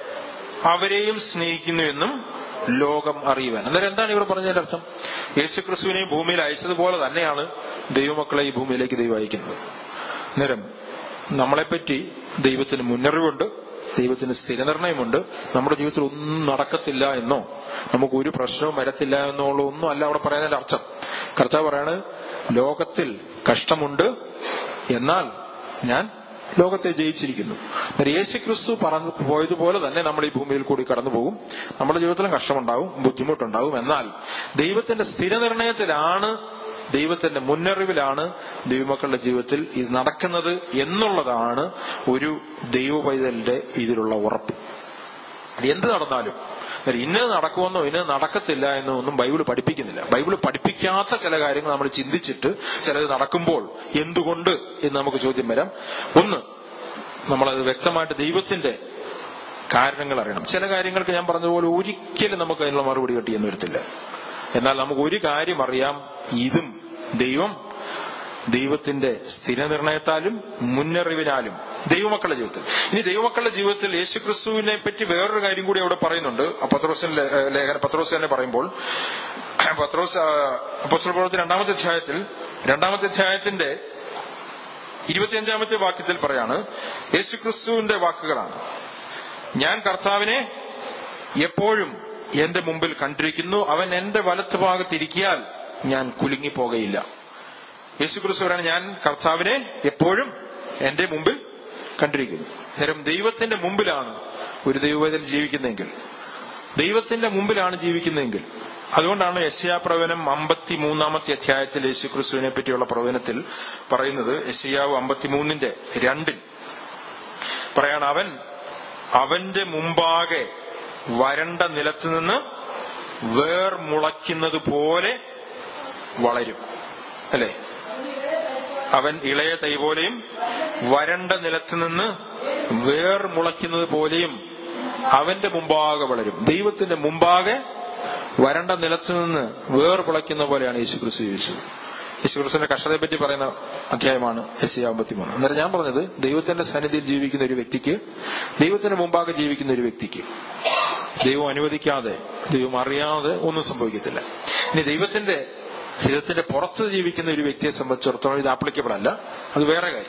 Speaker 1: അവരെയും സ്നേഹിക്കുന്നു എന്നും ലോകം അറിയുവാൻ അന്നേരം എന്താണ് ഇവിടെ പറഞ്ഞതിന്റെ അർത്ഥം യേശുക്രിസ്തുവിനെയും ഭൂമിയിൽ അയച്ചതുപോലെ തന്നെയാണ് ദൈവമക്കളെ ഈ ഭൂമിയിലേക്ക് ദൈവം അയക്കുന്നത് അന്നേരം നമ്മളെപ്പറ്റി ദൈവത്തിന് മുന്നറിവുണ്ട് ദൈവത്തിന് സ്ഥിരനിർണയമുണ്ട് നമ്മുടെ ജീവിതത്തിൽ ഒന്നും നടക്കത്തില്ല എന്നോ നമുക്ക് ഒരു പ്രശ്നവും വരത്തില്ല എന്നുള്ള ഒന്നും അല്ല അവിടെ പറയുന്നതിന്റെ അർത്ഥം കർത്താവ് പറയാണ് ലോകത്തിൽ കഷ്ടമുണ്ട് എന്നാൽ ഞാൻ ലോകത്തെ ജയിച്ചിരിക്കുന്നു എന്നാൽ യേശു ക്രിസ്തു പറഞ്ഞു പോയതുപോലെ തന്നെ നമ്മൾ ഈ ഭൂമിയിൽ കൂടി കടന്നു പോകും നമ്മുടെ ജീവിതത്തിലും കഷ്ടമുണ്ടാവും ബുദ്ധിമുട്ടുണ്ടാവും എന്നാൽ ദൈവത്തിന്റെ സ്ഥിരനിർണയത്തിലാണ് ദൈവത്തിന്റെ മുന്നറിവിലാണ് ദൈവമക്കളുടെ ജീവിതത്തിൽ ഇത് നടക്കുന്നത് എന്നുള്ളതാണ് ഒരു ദൈവപൈതലിന്റെ ഇതിലുള്ള ഉറപ്പ് എന്ത് നടന്നാലും ഇന്നത് നടക്കുമെന്നോ ഇന്നത് നടക്കത്തില്ല എന്നോ ഒന്നും ബൈബിൾ പഠിപ്പിക്കുന്നില്ല ബൈബിൾ പഠിപ്പിക്കാത്ത ചില കാര്യങ്ങൾ നമ്മൾ ചിന്തിച്ചിട്ട് ചിലത് നടക്കുമ്പോൾ എന്തുകൊണ്ട് എന്ന് നമുക്ക് ചോദ്യം വരാം ഒന്ന് നമ്മളത് വ്യക്തമായിട്ട് ദൈവത്തിന്റെ കാരണങ്ങൾ അറിയണം ചില കാര്യങ്ങൾക്ക് ഞാൻ പറഞ്ഞതുപോലെ ഒരിക്കലും നമുക്ക് അതിനുള്ള മറുപടി കിട്ടിയെന്ന് വരത്തില്ല എന്നാൽ നമുക്ക് ഒരു കാര്യം അറിയാം ഇതും ദൈവം ദൈവത്തിന്റെ സ്ഥിരനിർണയത്താലും മുന്നറിവിനാലും ദൈവമക്കളുടെ ജീവിതത്തിൽ ഇനി ദൈവമക്കളുടെ ജീവിതത്തിൽ യേശുക്രിസ്തുവിനെ പറ്റി വേറൊരു കാര്യം കൂടി അവിടെ പറയുന്നുണ്ട് പത്രോസൻ ലേഖന പത്രോസ് തന്നെ പറയുമ്പോൾ പത്രോസ് അപ്പോസ്റ്റൽ പ്രവർത്തി രണ്ടാമത്തെ അധ്യായത്തിൽ രണ്ടാമത്തെ അധ്യായത്തിന്റെ ഇരുപത്തിയഞ്ചാമത്തെ വാക്യത്തിൽ പറയാണ് യേശുക്രിസ്തുവിന്റെ വാക്കുകളാണ് ഞാൻ കർത്താവിനെ എപ്പോഴും എന്റെ മുമ്പിൽ കണ്ടിരിക്കുന്നു അവൻ എന്റെ വലത്ത് ഭാഗത്തിരിക്കിയാൽ ഞാൻ കുലുങ്ങിപ്പോകയില്ല യേശുക്രിസ്തു പറയാണ് ഞാൻ കർത്താവിനെ എപ്പോഴും എന്റെ മുമ്പിൽ കണ്ടിരിക്കുന്നു നേരം ദൈവത്തിന്റെ മുമ്പിലാണ് ഒരു ദൈവവേദന ജീവിക്കുന്നതെങ്കിൽ ദൈവത്തിന്റെ മുമ്പിലാണ് ജീവിക്കുന്നതെങ്കിൽ അതുകൊണ്ടാണ് യശയാപ്രവചനം അമ്പത്തി മൂന്നാമത്തെ അധ്യായത്തിൽ യേശുക്രിസ്തുവിനെ പറ്റിയുള്ള പ്രവചനത്തിൽ പറയുന്നത് യശയാവ് അമ്പത്തിമൂന്നിന്റെ രണ്ടിൽ പറയാണ് അവൻ അവന്റെ മുമ്പാകെ വരണ്ട നിലത്ത് നിന്ന് വേർ മുളയ്ക്കുന്നത് പോലെ വളരും അല്ലെ അവൻ ഇളയ തൈ പോലെയും വരണ്ട നിലത്ത് നിന്ന് വേർ മുളയ്ക്കുന്നത് പോലെയും അവന്റെ മുമ്പാകെ വളരും ദൈവത്തിന്റെ മുമ്പാകെ വരണ്ട നിലത്ത് നിന്ന് വേർ മുളയ്ക്കുന്ന പോലെയാണ് യേശു ക്രിസ്തു യേശു യേശുക്രിസ്തുവിന്റെ കഷ്ടതയെ പറ്റി പറയുന്ന അധ്യായമാണ് എസ് അമ്പത്തിമൂന്ന് അന്നേരം ഞാൻ പറഞ്ഞത് ദൈവത്തിന്റെ സന്നിധിയിൽ ജീവിക്കുന്ന ഒരു വ്യക്തിക്ക് ദൈവത്തിന്റെ മുമ്പാകെ ജീവിക്കുന്ന ഒരു വ്യക്തിക്ക് ദൈവം അനുവദിക്കാതെ ദൈവം അറിയാതെ ഒന്നും സംഭവിക്കത്തില്ല ഇനി ദൈവത്തിന്റെ ഹിതത്തിന്റെ പുറത്ത് ജീവിക്കുന്ന ഒരു വ്യക്തിയെ സംബന്ധിച്ചിടത്തോളം ഇത് ആപ്ലിക്കബിൾ അല്ല അത് വേറെ കാര്യം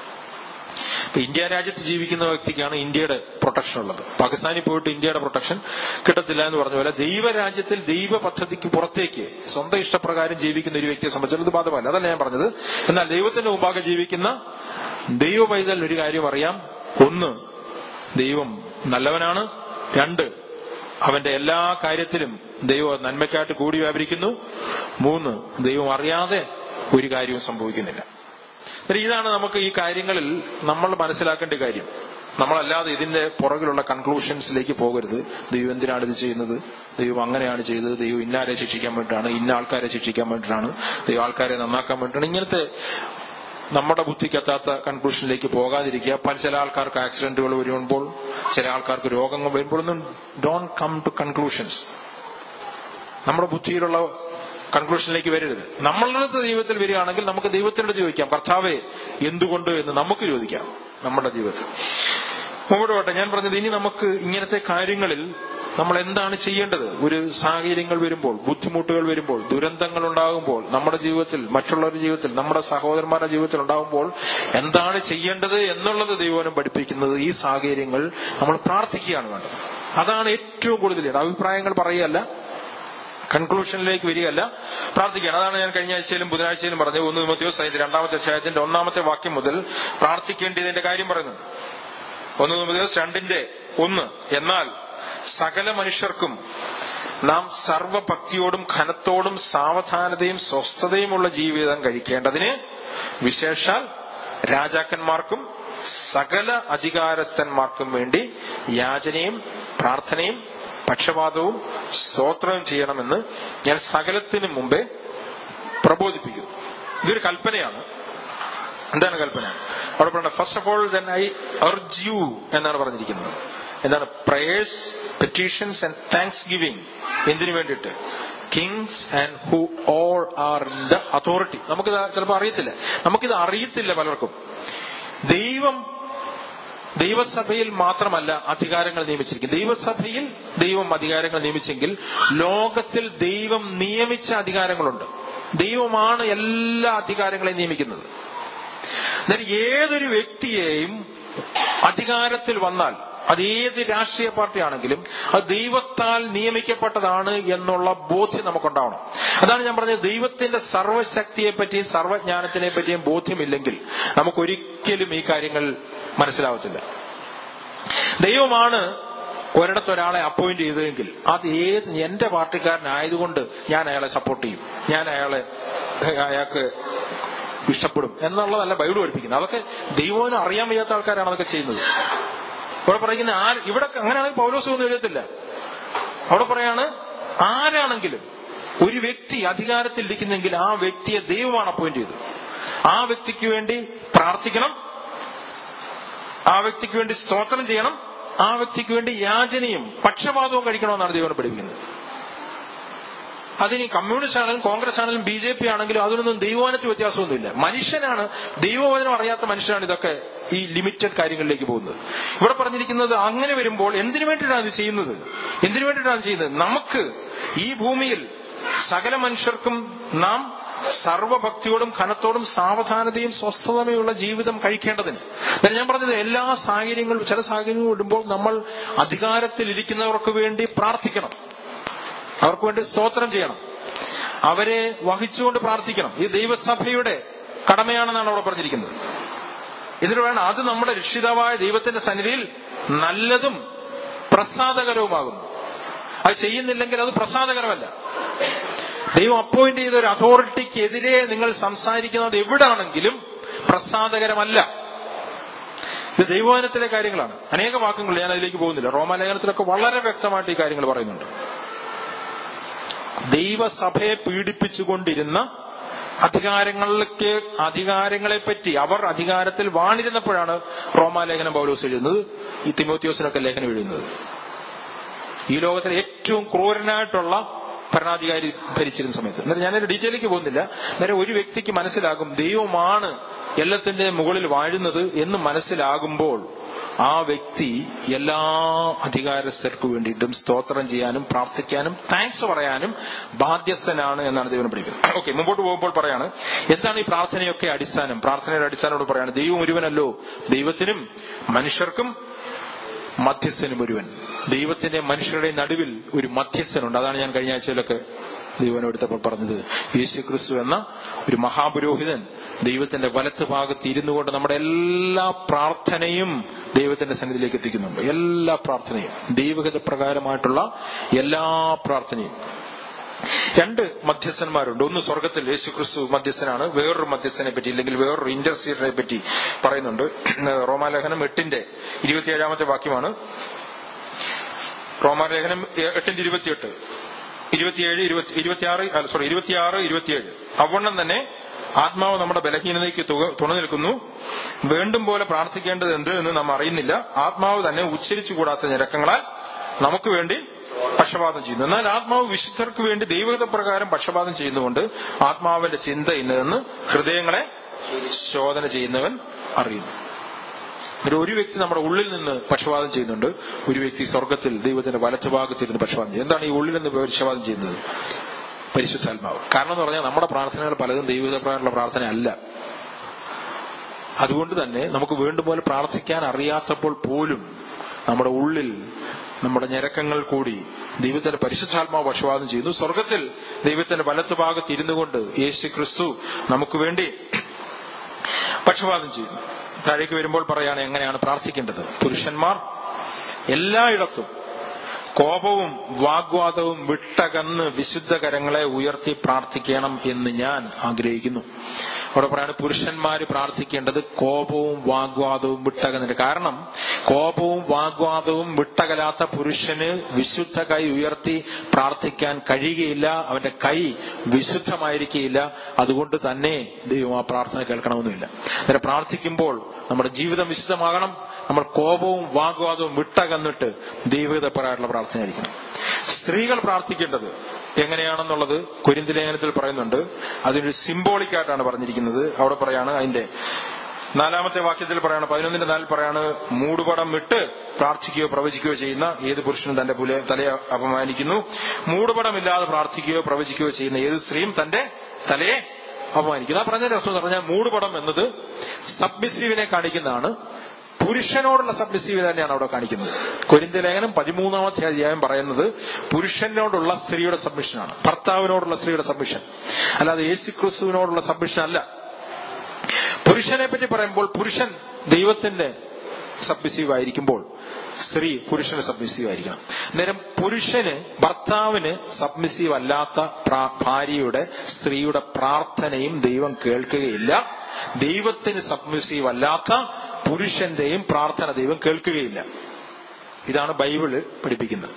Speaker 1: ഇപ്പൊ ഇന്ത്യ രാജ്യത്ത് ജീവിക്കുന്ന വ്യക്തിക്കാണ് ഇന്ത്യയുടെ പ്രൊട്ടക്ഷൻ ഉള്ളത് പാകിസ്ഥാനിൽ പോയിട്ട് ഇന്ത്യയുടെ പ്രൊട്ടക്ഷൻ കിട്ടത്തില്ല എന്ന് പറഞ്ഞ പോലെ ദൈവരാജ്യത്തിൽ ദൈവ പദ്ധതിക്ക് പുറത്തേക്ക് സ്വന്തം ഇഷ്ടപ്രകാരം ജീവിക്കുന്ന ഒരു വ്യക്തിയെ സംബന്ധിച്ചിടത്തോളം ഇത് ബാധമല്ല അതല്ല ഞാൻ പറഞ്ഞത് എന്നാൽ ദൈവത്തിന്റെ മുമ്പാകെ ജീവിക്കുന്ന ദൈവ പൈതൽ ഒരു കാര്യം അറിയാം ഒന്ന് ദൈവം നല്ലവനാണ് രണ്ട് അവന്റെ എല്ലാ കാര്യത്തിലും ദൈവം നന്മയ്ക്കായിട്ട് കൂടി വ്യാപരിക്കുന്നു മൂന്ന് ദൈവം അറിയാതെ ഒരു കാര്യവും സംഭവിക്കുന്നില്ല ഇതാണ് നമുക്ക് ഈ കാര്യങ്ങളിൽ നമ്മൾ മനസ്സിലാക്കേണ്ട കാര്യം നമ്മളല്ലാതെ ഇതിന്റെ പുറകിലുള്ള കൺക്ലൂഷൻസിലേക്ക് പോകരുത് ദൈവം എന്തിനാണ് ഇത് ചെയ്യുന്നത് ദൈവം അങ്ങനെയാണ് ചെയ്തത് ദൈവം ഇന്നാരെ ശിക്ഷിക്കാൻ വേണ്ടിയിട്ടാണ് ഇന്ന ആൾക്കാരെ ശിക്ഷിക്കാൻ വേണ്ടിയിട്ടാണ് ദൈവം ആൾക്കാരെ നന്നാക്കാൻ വേണ്ടിയിട്ടാണ് ഇങ്ങനത്തെ നമ്മുടെ ബുദ്ധിക്കെത്താത്ത കൺക്ലൂഷനിലേക്ക് പോകാതിരിക്കുക പല ചില ആൾക്കാർക്ക് ആക്സിഡന്റുകൾ വരുമ്പോൾ ചില ആൾക്കാർക്ക് രോഗങ്ങൾ വരുമ്പോഴൊന്നും ഡോൺ കം ടു കൺക്ലൂഷൻസ് നമ്മുടെ ബുദ്ധിയിലുള്ള കൺക്ലൂഷനിലേക്ക് വരരുത് നമ്മളുടെ ദൈവത്തിൽ വരികയാണെങ്കിൽ നമുക്ക് ദൈവത്തിനോട് ചോദിക്കാം കർത്താവെ എന്തുകൊണ്ട് എന്ന് നമുക്ക് ചോദിക്കാം നമ്മുടെ ജീവിതത്തിൽ മുമ്പോട്ട് പോട്ടെ ഞാൻ പറഞ്ഞത് ഇനി നമുക്ക് ഇങ്ങനത്തെ കാര്യങ്ങളിൽ നമ്മൾ എന്താണ് ചെയ്യേണ്ടത് ഒരു സാഹചര്യങ്ങൾ വരുമ്പോൾ ബുദ്ധിമുട്ടുകൾ വരുമ്പോൾ ദുരന്തങ്ങൾ ഉണ്ടാകുമ്പോൾ നമ്മുടെ ജീവിതത്തിൽ മറ്റുള്ളവരുടെ ജീവിതത്തിൽ നമ്മുടെ സഹോദരന്മാരുടെ ജീവിതത്തിൽ ഉണ്ടാകുമ്പോൾ എന്താണ് ചെയ്യേണ്ടത് എന്നുള്ളത് ദൈവനം പഠിപ്പിക്കുന്നത് ഈ സാഹചര്യങ്ങൾ നമ്മൾ പ്രാർത്ഥിക്കുകയാണ് വേണ്ടത് അതാണ് ഏറ്റവും കൂടുതൽ അഭിപ്രായങ്ങൾ പറയുകയല്ല കൺക്ലൂഷനിലേക്ക് വരികയല്ല പ്രാർത്ഥിക്കുകയാണ് അതാണ് ഞാൻ കഴിഞ്ഞ ആഴ്ചയിലും ബുധനാഴ്ചയിലും പറഞ്ഞത് ഒന്ന് തിമോത്തിയോസ് അതിന്റെ രണ്ടാമത്തെ അധ്യായത്തിന്റെ ഒന്നാമത്തെ വാക്യം മുതൽ പ്രാർത്ഥിക്കേണ്ടതിന്റെ കാര്യം പറയുന്നത് ഒന്ന് തിമോത്തിയോസ് രണ്ടിന്റെ ഒന്ന് എന്നാൽ സകല മനുഷ്യർക്കും നാം സർവഭക്തിയോടും ഘനത്തോടും സാവധാനതയും സ്വസ്ഥതയുമുള്ള ജീവിതം കഴിക്കേണ്ടതിന് വിശേഷാൽ രാജാക്കന്മാർക്കും സകല അധികാരസ്ഥന്മാർക്കും വേണ്ടി യാചനയും പ്രാർത്ഥനയും പക്ഷപാതവും സ്തോത്രവും ചെയ്യണമെന്ന് ഞാൻ സകലത്തിനു മുമ്പേ പ്രബോധിപ്പിക്കുന്നു ഇതൊരു കൽപ്പനയാണ് എന്താണ് കൽപ്പന അവിടെ പറഞ്ഞ first of all then I urge you എന്നാണ് പറഞ്ഞിരിക്കുന്നത് എന്താണ് prayers petitions and thanksgiving എന്തിനു വേണ്ടിയിട്ട് kings and who all are in the authority നമുക്കിത് ചിലപ്പോൾ അറിയത്തില്ല നമുക്കിത് അറിയത്തില്ല പലർക്കും ദൈവം ദൈവസഭയിൽ മാത്രമല്ല അധികാരങ്ങൾ നിയമിച്ചിരിക്കും ദൈവസഭയിൽ ദൈവം അധികാരങ്ങൾ നിയമിച്ചെങ്കിൽ ലോകത്തിൽ ദൈവം നിയമിച്ച അധികാരങ്ങളുണ്ട് ദൈവമാണ് എല്ലാ അധികാരങ്ങളെയും നിയമിക്കുന്നത് എന്നാൽ ഏതൊരു വ്യക്തിയെയും അധികാരത്തിൽ വന്നാൽ അത് ഏത് രാഷ്ട്രീയ പാർട്ടിയാണെങ്കിലും അത് ദൈവത്താൽ നിയമിക്കപ്പെട്ടതാണ് എന്നുള്ള ബോധ്യം നമുക്കുണ്ടാവണം അതാണ് ഞാൻ പറഞ്ഞത് ദൈവത്തിന്റെ സർവശക്തിയെ പറ്റിയും സർവജ്ഞാനത്തിനെ പറ്റിയും ബോധ്യമില്ലെങ്കിൽ നമുക്കൊരിക്കലും ഈ കാര്യങ്ങൾ മനസ്സിലാവത്തില്ല ദൈവമാണ് ഒരിടത്ത് ഒരാളെ അപ്പോയിന്റ് ചെയ്തതെങ്കിൽ അത് ഏത് എന്റെ പാർട്ടിക്കാരനായതുകൊണ്ട് ഞാൻ അയാളെ സപ്പോർട്ട് ചെയ്യും ഞാൻ അയാളെ അയാൾക്ക് ഇഷ്ടപ്പെടും എന്നുള്ളതല്ല ബൈബിൾ പഠിപ്പിക്കുന്നത് അതൊക്കെ ദൈവത്തിന് അറിയാൻ വയ്യാത്ത ആൾക്കാരാണ് അതൊക്കെ ചെയ്യുന്നത് ഇവിടെ പറയുന്ന ആ ഇവിടെ അങ്ങനെയാണെങ്കിൽ പൗലോസ് ഒന്നും എഴുതത്തില്ല അവിടെ പറയാണ് ആരാണെങ്കിലും ഒരു വ്യക്തി അധികാരത്തിൽ ഇരിക്കുന്നെങ്കിൽ ആ വ്യക്തിയെ ദൈവമാണ് അപ്പോയിന്റ് ചെയ്തത് ആ വ്യക്തിക്ക് വേണ്ടി പ്രാർത്ഥിക്കണം ആ വ്യക്തിക്ക് വേണ്ടി സ്തോത്രം ചെയ്യണം ആ വ്യക്തിക്ക് വേണ്ടി യാചനയും പക്ഷപാതവും കഴിക്കണമെന്നാണ് ദൈവം പഠിപ്പിക്കുന്നത് അതിന് കമ്മ്യൂണിസ്റ്റ് ആണെങ്കിലും കോൺഗ്രസ് ആണെങ്കിലും ബി ജെ പി ആണെങ്കിലും അതിനൊന്നും ദൈവവചനത്തിൽ വ്യത്യാസമൊന്നുമില്ല മനുഷ്യനാണ് ദൈവവചനം അറിയാത്ത മനുഷ്യനാണ് ഇതൊക്കെ ഈ ലിമിറ്റഡ് കാര്യങ്ങളിലേക്ക് പോകുന്നത് ഇവിടെ പറഞ്ഞിരിക്കുന്നത് അങ്ങനെ വരുമ്പോൾ എന്തിനു വേണ്ടിയിട്ടാണ് ഇത് ചെയ്യുന്നത് എന്തിനു വേണ്ടിയിട്ടാണ് ചെയ്യുന്നത് നമുക്ക് ഈ ഭൂമിയിൽ സകല മനുഷ്യർക്കും നാം സർവഭക്തിയോടും ഘനത്തോടും സാവധാനതയും സ്വസ്ഥതയുമുള്ള ജീവിതം കഴിക്കേണ്ടതിന് എന്നാൽ ഞാൻ പറഞ്ഞത് എല്ലാ സാഹചര്യങ്ങളും ചില സാഹചര്യങ്ങൾ ഇടുമ്പോൾ നമ്മൾ അധികാരത്തിൽ ഇരിക്കുന്നവർക്ക് വേണ്ടി പ്രാർത്ഥിക്കണം അവർക്ക് വേണ്ടി സ്തോത്രം ചെയ്യണം അവരെ വഹിച്ചുകൊണ്ട് പ്രാർത്ഥിക്കണം ഇത് ദൈവസഭയുടെ കടമയാണെന്നാണ് അവിടെ പറഞ്ഞിരിക്കുന്നത് ഇതിന് വേണം അത് നമ്മുടെ രക്ഷിതാവായ ദൈവത്തിന്റെ സന്നിധിയിൽ നല്ലതും പ്രസാദകരവുമാകുന്നു അത് ചെയ്യുന്നില്ലെങ്കിൽ അത് പ്രസാദകരമല്ല ദൈവം അപ്പോയിന്റ് ചെയ്ത ഒരു അതോറിറ്റിക്കെതിരെ നിങ്ങൾ സംസാരിക്കുന്നത് എവിടാണെങ്കിലും പ്രസാദകരമല്ല ഇത് ദൈവവചനത്തിലെ കാര്യങ്ങളാണ് അനേക വാക്കുകൾ ഞാൻ അതിലേക്ക് പോകുന്നില്ല റോമാലേഖനത്തിലൊക്കെ വളരെ വ്യക്തമായിട്ട് ഈ കാര്യങ്ങൾ പറയുന്നുണ്ട് ദൈവസഭയെ പീഡിപ്പിച്ചുകൊണ്ടിരുന്ന അധികാരങ്ങളിലേക്ക് അധികാരങ്ങളെ പറ്റി അവർ അധികാരത്തിൽ വാണിരുന്നപ്പോഴാണ് റോമാലേഖനം പൗലോസ് എഴുതുന്നത് ഈ തിമോത്യോസിനൊക്കെ ലേഖനം എഴുതുന്നത് ഈ ലോകത്തിലെ ഏറ്റവും ക്രൂരനായിട്ടുള്ള ഭരണാധികാരി ഭരിച്ചിരുന്ന സമയത്ത് എന്നാൽ ഞാനൊരു ഡീറ്റെയിലേക്ക് പോകുന്നില്ല നേരെ ഒരു വ്യക്തിക്ക് മനസ്സിലാകും ദൈവമാണ് എല്ലാത്തിന്റെ മുകളിൽ വാഴുന്നത് എന്ന് മനസ്സിലാകുമ്പോൾ ആ വ്യക്തി എല്ലാ അധികാരസ്ഥർക്ക് വേണ്ടിയിട്ടും സ്തോത്രം ചെയ്യാനും പ്രാർത്ഥിക്കാനും താങ്ക്സ് പറയാനും ബാധ്യസ്ഥനാണ് എന്നാണ് ദൈവം പഠിക്കുന്നത് ഓക്കെ മുമ്പോട്ട് പോകുമ്പോൾ പറയാണ് എന്താണ് ഈ പ്രാർത്ഥനയൊക്കെ അടിസ്ഥാനം പ്രാർത്ഥനയുടെ അടിസ്ഥാനോട് പറയാണ് ദൈവം ഒരുവനല്ലോ ദൈവത്തിനും മനുഷ്യർക്കും മധ്യസ്ഥനും ഒരുവൻ ദൈവത്തിന്റെ മനുഷ്യരുടെ നടുവിൽ ഒരു മധ്യസ്ഥനുണ്ട് അതാണ് ഞാൻ കഴിഞ്ഞ ആഴ്ചയിലൊക്കെ ദൈവനോടുത്തപ്പോൾ പറഞ്ഞത് യേശു ക്രിസ്തു എന്ന ഒരു മഹാപുരോഹിതൻ ദൈവത്തിന്റെ വലത്ത് ഭാഗത്ത് ഇരുന്നു കൊണ്ട് നമ്മുടെ എല്ലാ പ്രാർത്ഥനയും ദൈവത്തിന്റെ സന്നിധിയിലേക്ക് എത്തിക്കുന്നുണ്ട് എല്ലാ പ്രാർത്ഥനയും ദൈവഗത പ്രകാരമായിട്ടുള്ള എല്ലാ പ്രാർത്ഥനയും രണ്ട് മധ്യസ്ഥന്മാരുണ്ട് ഒന്ന് സ്വർഗത്തിൽ യേശു ക്രിസ്തു മധ്യസ്ഥനാണ് വേറൊരു മധ്യസ്ഥനെ പറ്റി ഇല്ലെങ്കിൽ വേറൊരു ഇന്റർസീഡറിനെ പറ്റി പറയുന്നുണ്ട് റോമാലേഖനം എട്ടിന്റെ ഇരുപത്തിയേഴാമത്തെ വാക്യമാണ് റോമാലേഖനം എട്ടിന്റെ ഇരുപത്തിയെട്ട് ഇരുപത്തിയേഴ് ഇരുപത്തി ഇരുപത്തിയാറ് സോറി ഇരുപത്തിയാറ് ഇരുപത്തിയേഴ് അവണ്ണം തന്നെ ആത്മാവ് നമ്മുടെ ബലഹീനതയ്ക്ക് തുണ നിൽക്കുന്നു വേണ്ടും പോലെ പ്രാർത്ഥിക്കേണ്ടത് എന്ത് എന്ന് നാം അറിയുന്നില്ല ആത്മാവ് തന്നെ ഉച്ചരിച്ചുകൂടാത്ത ഞരക്കങ്ങളാൽ നമുക്ക് വേണ്ടി പക്ഷപാതം ചെയ്യുന്നു എന്നാൽ ആത്മാവ് വിശുദ്ധർക്ക് വേണ്ടി ദൈവഗത പ്രകാരം പക്ഷപാതം ചെയ്യുന്നതുകൊണ്ട് ആത്മാവിന്റെ ചിന്ത ഇന്നതെന്ന് ഹൃദയങ്ങളെ ശോധന ചെയ്യുന്നവൻ അറിയുന്നു എന്നിട്ട് ഒരു വ്യക്തി നമ്മുടെ ഉള്ളിൽ നിന്ന് പക്ഷപാതം ചെയ്യുന്നുണ്ട് ഒരു വ്യക്തി സ്വർഗത്തിൽ ദൈവത്തിന്റെ വലത്തുഭാഗത്തിരുന്ന് പക്ഷപാതം ചെയ്യും എന്താണ് ഈ ഉള്ളിൽ നിന്ന് പക്ഷപാതം ചെയ്യുന്നത് പരിശുദ്ധാത്മാവ് കാരണം എന്ന് പറഞ്ഞാൽ നമ്മുടെ പ്രാർത്ഥനകൾ പലതും ദൈവപ്രകാരമുള്ള പ്രാർത്ഥന അല്ല അതുകൊണ്ട് തന്നെ നമുക്ക് വേണ്ടുപോലെ പ്രാർത്ഥിക്കാൻ അറിയാത്തപ്പോൾ പോലും നമ്മുടെ ഉള്ളിൽ നമ്മുടെ ഞരക്കങ്ങൾ കൂടി ദൈവത്തിന്റെ പരിശുദ്ധാത്മാവ് പക്ഷപാതം ചെയ്യുന്നു സ്വർഗത്തിൽ ദൈവത്തിന്റെ വലത്ത് ഭാഗത്ത് ഇരുന്നു കൊണ്ട് യേശു ക്രിസ്തു നമുക്ക് വേണ്ടി പക്ഷപാതം ചെയ്യുന്നു താഴേക്ക് വരുമ്പോൾ പറയാണ് എങ്ങനെയാണ് പ്രാർത്ഥിക്കേണ്ടത് പുരുഷന്മാർ എല്ലായിടത്തും കോപവും വാഗ്വാദവും വിട്ടകന്ന് വിശുദ്ധ കരങ്ങളെ ഉയർത്തി പ്രാർത്ഥിക്കണം എന്ന് ഞാൻ ആഗ്രഹിക്കുന്നു അവിടെ പറയാണ് പുരുഷന്മാര് പ്രാർത്ഥിക്കേണ്ടത് കോപവും വാഗ്വാദവും വിട്ടകന്നിട്ട് കാരണം കോപവും വാഗ്വാദവും വിട്ടകലാത്ത പുരുഷന് വിശുദ്ധ കൈ ഉയർത്തി പ്രാർത്ഥിക്കാൻ കഴിയുകയില്ല അവന്റെ കൈ വിശുദ്ധമായിരിക്കുകയില്ല അതുകൊണ്ട് തന്നെ ദൈവം ആ പ്രാർത്ഥന കേൾക്കണമെന്നില്ല അന്നേരം പ്രാർത്ഥിക്കുമ്പോൾ നമ്മുടെ ജീവിതം വിശുദ്ധമാകണം നമ്മൾ കോപവും വാഗ്വാദവും വിട്ടകന്നിട്ട് ദൈവതപ്പരായിട്ടുള്ള പ്രാർത്ഥനയായിരിക്കണം സ്ത്രീകൾ പ്രാർത്ഥിക്കേണ്ടത് എങ്ങനെയാണെന്നുള്ളത് കുരിന്തി ലേഖനത്തിൽ പറയുന്നുണ്ട് അതിനൊരു സിംബോളിക് ആയിട്ടാണ് പറഞ്ഞിരിക്കുന്നത് അവിടെ പറയാണ് അതിന്റെ നാലാമത്തെ വാക്യത്തിൽ പറയാണ് പതിനൊന്നിന്റെ നാലിൽ പറയാണ് മൂടുപടം വിട്ട് പ്രാർത്ഥിക്കുകയോ പ്രവചിക്കുകയോ ചെയ്യുന്ന ഏത് പുരുഷനും തന്റെ പുല തലയെ അപമാനിക്കുന്നു മൂടുപടമില്ലാതെ പ്രാർത്ഥിക്കുകയോ പ്രവചിക്കുകയോ ചെയ്യുന്ന ഏത് സ്ത്രീയും തന്റെ തലയെ അപമാനിക്കുന്നു ആ പറഞ്ഞ രസം എന്ന് പറഞ്ഞാൽ മൂടുപടം എന്നത് സബ്മിസീവിനെ കാണിക്കുന്നതാണ് പുരുഷനോടുള്ള സബ്മിസീവ് തന്നെയാണ് അവിടെ കാണിക്കുന്നത് കൊരിന്ത ലേഖനം പതിമൂന്നാമത്തെ അധ്യായം പറയുന്നത് പുരുഷനോടുള്ള സ്ത്രീയുടെ സബ്മിഷനാണ് ഭർത്താവിനോടുള്ള സ്ത്രീയുടെ സബ്മിഷൻ അല്ലാതെ യേശു ക്രിസ്തുവിനോടുള്ള സബ്മിഷൻ അല്ല പുരുഷനെ പറ്റി പറയുമ്പോൾ പുരുഷൻ ദൈവത്തിന്റെ സബ്മിസീവ് ആയിരിക്കുമ്പോൾ സ്ത്രീ പുരുഷന് സബ്മിസീവ് ആയിരിക്കണം നേരം പുരുഷന് ഭർത്താവിന് സബ്മിസീവ് അല്ലാത്ത പ്രാ- ഭാര്യയുടെ സ്ത്രീയുടെ പ്രാർത്ഥനയും ദൈവം കേൾക്കുകയില്ല ദൈവത്തിന് സബ്മിസീവ് അല്ലാത്ത പുരുഷന്റെയും പ്രാർത്ഥന ദൈവം കേൾക്കുകയില്ല ഇതാണ് ബൈബിള് പഠിപ്പിക്കുന്നത്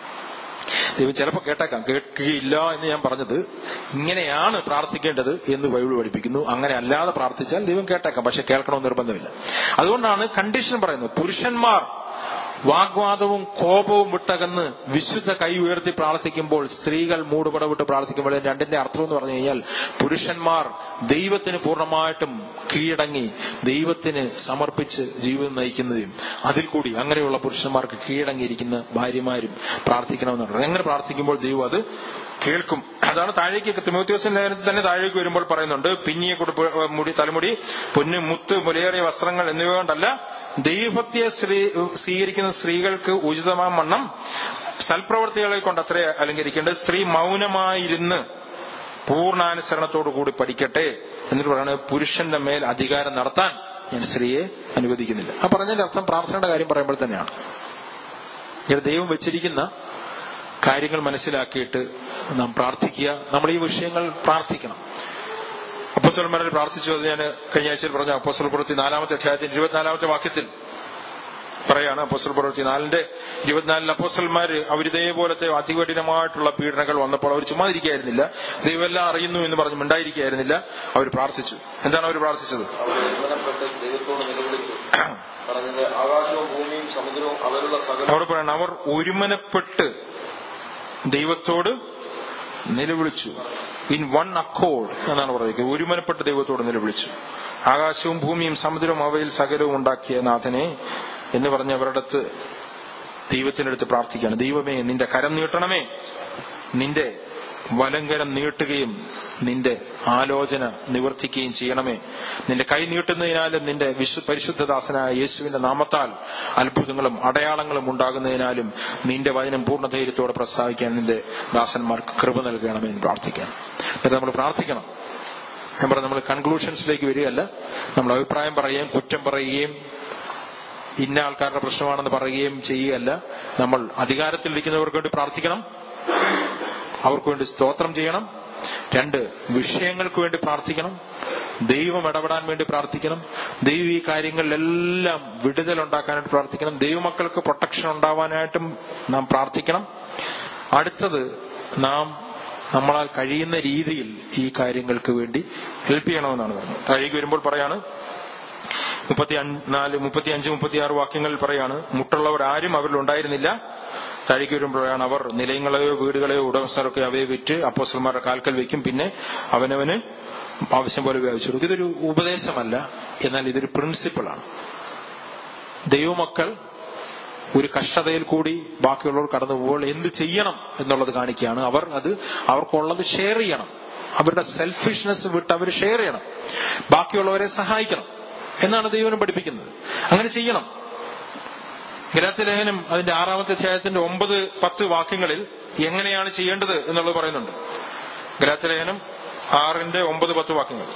Speaker 1: ദൈവം ചിലപ്പോൾ കേട്ടേക്കാം കേൾക്കുകയില്ല എന്ന് ഞാൻ പറഞ്ഞത് ഇങ്ങനെയാണ് പ്രാർത്ഥിക്കേണ്ടത് എന്ന് ബൈബിൾ പഠിപ്പിക്കുന്നു അങ്ങനെ അല്ലാതെ പ്രാർത്ഥിച്ചാൽ ദൈവം കേട്ടേക്കാം പക്ഷെ കേൾക്കണമെന്ന് നിർബന്ധമില്ല അതുകൊണ്ടാണ് കണ്ടീഷൻ പറയുന്നത് പുരുഷന്മാർ വാഗ്വാദവും കോപവും വിട്ടകന്ന് വിശുദ്ധ കൈ ഉയർത്തി പ്രാർത്ഥിക്കുമ്പോൾ സ്ത്രീകൾ മൂടുപട വിട്ട് പ്രാർത്ഥിക്കുമ്പോൾ ഇതിന്റെ രണ്ടിന്റെ അർത്ഥം എന്ന് പറഞ്ഞു കഴിഞ്ഞാൽ പുരുഷന്മാർ ദൈവത്തിന് പൂർണ്ണമായിട്ടും കീഴടങ്ങി ദൈവത്തിന് സമർപ്പിച്ച് ജീവിതം നയിക്കുന്നതും അതിൽ കൂടി അങ്ങനെയുള്ള പുരുഷന്മാർക്ക് കീഴടങ്ങിയിരിക്കുന്ന ഭാര്യമാരും പ്രാർത്ഥിക്കണമെന്ന് പറയുന്നത് അങ്ങനെ പ്രാർത്ഥിക്കുമ്പോൾ ദൈവം അത് കേൾക്കും അതാണ് താഴേക്ക് തിമോത്യോസിന്റെ ലേഖനത്തിൽ തന്നെ താഴേക്ക് വരുമ്പോൾ പറയുന്നുണ്ട് പിന്നിയ കുടുപ്പ് മുടി തലമുടി പൊന്ന് മുത്ത് മുലയേറിയ വസ്ത്രങ്ങൾ എന്നിവ കൊണ്ടല്ല ദൈവഭക്തിയെ സ്ത്രീ സ്വീകരിക്കുന്ന സ്ത്രീകൾക്ക് ഉചിതമാം വണ്ണം സൽപ്രവർത്തികളെ കൊണ്ട് അത്രേ അലങ്കരിക്കേണ്ടത് സ്ത്രീ മൗനമായിരുന്ന് പൂർണ്ണാനുസരണത്തോടു കൂടി പഠിക്കട്ടെ എന്നിട്ട് പറയുന്നത് പുരുഷന്റെ മേൽ അധികാരം നടത്താൻ ഞാൻ സ്ത്രീയെ അനുവദിക്കുന്നില്ല ആ പറഞ്ഞതിന്റെ അർത്ഥം പ്രാർത്ഥനയുടെ കാര്യം പറയുമ്പോൾ തന്നെയാണ് ഇങ്ങനെ ദൈവം വെച്ചിരിക്കുന്ന കാര്യങ്ങൾ മനസ്സിലാക്കിയിട്ട് നാം പ്രാർത്ഥിക്കുക നമ്മൾ ഈ വിഷയങ്ങൾ പ്രാർത്ഥിക്കണം അപ്പോസ്റ്റലന്മാരിൽ പ്രാർത്ഥിച്ചു അത് ഞാൻ കഴിഞ്ഞ ആഴ്ചയിൽ പറഞ്ഞ അപ്പോസ്റ്റൽ പ്രവൃത്തി നാലാമത്തെ അധ്യായത്തിൽ ഇരുപത്തിനാലാമത്തെ വാക്യത്തിൽ പറയാണ് അപ്പോസ്റ്റൽ പ്രവൃത്തി നാലിന്റെ ഇരുപത്തിനാലിൽ അപ്പോസ്റ്റൽമാര് അവരിതേപോലത്തെ അതികഠിനമായിട്ടുള്ള പീഡനങ്ങൾ വന്നപ്പോൾ അവർ ചുമ്മാതിരിക്കായിരുന്നില്ല ദൈവം എല്ലാം അറിയുന്നു എന്ന് പറഞ്ഞ് മിണ്ടായിരിക്കായിരുന്നില്ല അവർ പ്രാർത്ഥിച്ചു എന്താണ് അവർ പ്രാർത്ഥിച്ചത്
Speaker 3: അവർ നിലനിൽപ്പെട്ട് ദൈവത്തോട് നിലവിളിച്ചു പറഞ്ഞത് ആകാശവും ഭൂമിയും സമുദ്രവും അവരുടെ സകല
Speaker 1: അവിടെ പറയണം അവർ ഒരുമനപ്പെട്ട് ദൈവത്തോട് നിലവിളിച്ചു ഇൻ വൺ അക്കോർഡ് എന്നാണ് പറയുന്നത് ഒരുമനപ്പെട്ട് ദൈവത്തോട് നിലവിളിച്ചു ആകാശവും ഭൂമിയും സമുദ്രവും അവയിൽ സകലവും ഉണ്ടാക്കിയ നാഥനെ എന്ന് പറഞ്ഞ അവരുടെ അടുത്ത് ദൈവത്തിന്റെ അടുത്ത് പ്രാർത്ഥിക്കുകയാണ് ദൈവമേ നിന്റെ കരം നീട്ടണമേ നിന്റെ വലങ്കരം നീട്ടുകയും നിന്റെ ആലോചന നിവർത്തിക്കുകയും ചെയ്യണമേ നിന്റെ കൈ നീട്ടുന്നതിനാലും നിന്റെ വിശു പരിശുദ്ധദാസനായ യേശുവിന്റെ നാമത്താൽ അത്ഭുതങ്ങളും അടയാളങ്ങളും ഉണ്ടാകുന്നതിനാലും നിന്റെ വചനം പൂർണ്ണധൈര്യത്തോടെ പ്രസ്താവിക്കാൻ നിന്റെ ദാസന്മാർക്ക് കൃപ നൽകണമേ എന്ന് പ്രാർത്ഥിക്കണം എന്നിട്ട് നമ്മൾ പ്രാർത്ഥിക്കണം ഞാൻ പറഞ്ഞ നമ്മൾ കൺക്ലൂഷൻസിലേക്ക് വരികയല്ല നമ്മൾ അഭിപ്രായം പറയുകയും കുറ്റം പറയുകയും ഇന്ന ആൾക്കാരുടെ പ്രശ്നമാണെന്ന് പറയുകയും ചെയ്യുകയല്ല നമ്മൾ അധികാരത്തിലിരിക്കുന്നവർക്ക് വേണ്ടി പ്രാർത്ഥിക്കണം അവർക്ക് വേണ്ടി സ്തോത്രം ചെയ്യണം രണ്ട് വിഷയങ്ങൾക്ക് വേണ്ടി പ്രാർത്ഥിക്കണം ദൈവം ഇടപെടാൻ വേണ്ടി പ്രാർത്ഥിക്കണം ദൈവം ഈ കാര്യങ്ങളിലെല്ലാം വിടുതലുണ്ടാക്കാനായിട്ട് പ്രാർത്ഥിക്കണം ദൈവമക്കൾക്ക് പ്രൊട്ടക്ഷൻ ഉണ്ടാവാനായിട്ടും നാം പ്രാർത്ഥിക്കണം അടുത്തത് നാം നമ്മളാൽ കഴിയുന്ന രീതിയിൽ ഈ കാര്യങ്ങൾക്ക് വേണ്ടി ഹെൽപ്പ് ചെയ്യണമെന്നാണ് പറഞ്ഞത് താഴേക്ക് വരുമ്പോൾ പറയാണ് മുപ്പത്തി നാല് മുപ്പത്തി അഞ്ച് മുപ്പത്തി ആറ് വാക്യങ്ങളിൽ പറയാണ് മുട്ടുള്ളവർ ആരും അവരിൽ ഉണ്ടായിരുന്നില്ല താഴേക്ക് വരുമ്പോഴാണ് അവർ നിലയങ്ങളെയോ വീടുകളെയോ ഉടമസ്ഥരൊക്കെ അവയെ വിറ്റ് അപ്പോസ്റ്റർമാരുടെ കാൽക്കൽ വെക്കും പിന്നെ അവനവന് ആവശ്യം പോലെ ഉപയോഗിച്ചു കൊടുക്കും ഇതൊരു ഉപദേശമല്ല എന്നാൽ ഇതൊരു പ്രിൻസിപ്പിളാണ് ദൈവമക്കൾ ഒരു കഷ്ടതയിൽ കൂടി ബാക്കിയുള്ളവർ കടന്നു പോകുമ്പോൾ എന്ത് ചെയ്യണം എന്നുള്ളത് കാണിക്കുകയാണ് അവർ അത് അവർക്കുള്ളത് ഷെയർ ചെയ്യണം അവരുടെ സെൽഫിഷ്നെസ് വിട്ട് അവർ ഷെയർ ചെയ്യണം ബാക്കിയുള്ളവരെ സഹായിക്കണം എന്നാണ് ദൈവം പഠിപ്പിക്കുന്നത് അങ്ങനെ ചെയ്യണം ഗലാത്യ ലേഖനം അതിന്റെ ആറാമത്തെ അധ്യായത്തിന്റെ ഒമ്പത് പത്ത് വാക്യങ്ങളിൽ എങ്ങനെയാണ് ചെയ്യേണ്ടത് എന്നുള്ളത് പറയുന്നുണ്ട് ഗലാത്യ ലേഖനം ആറിന്റെ ഒമ്പത് പത്ത് വാക്യങ്ങൾ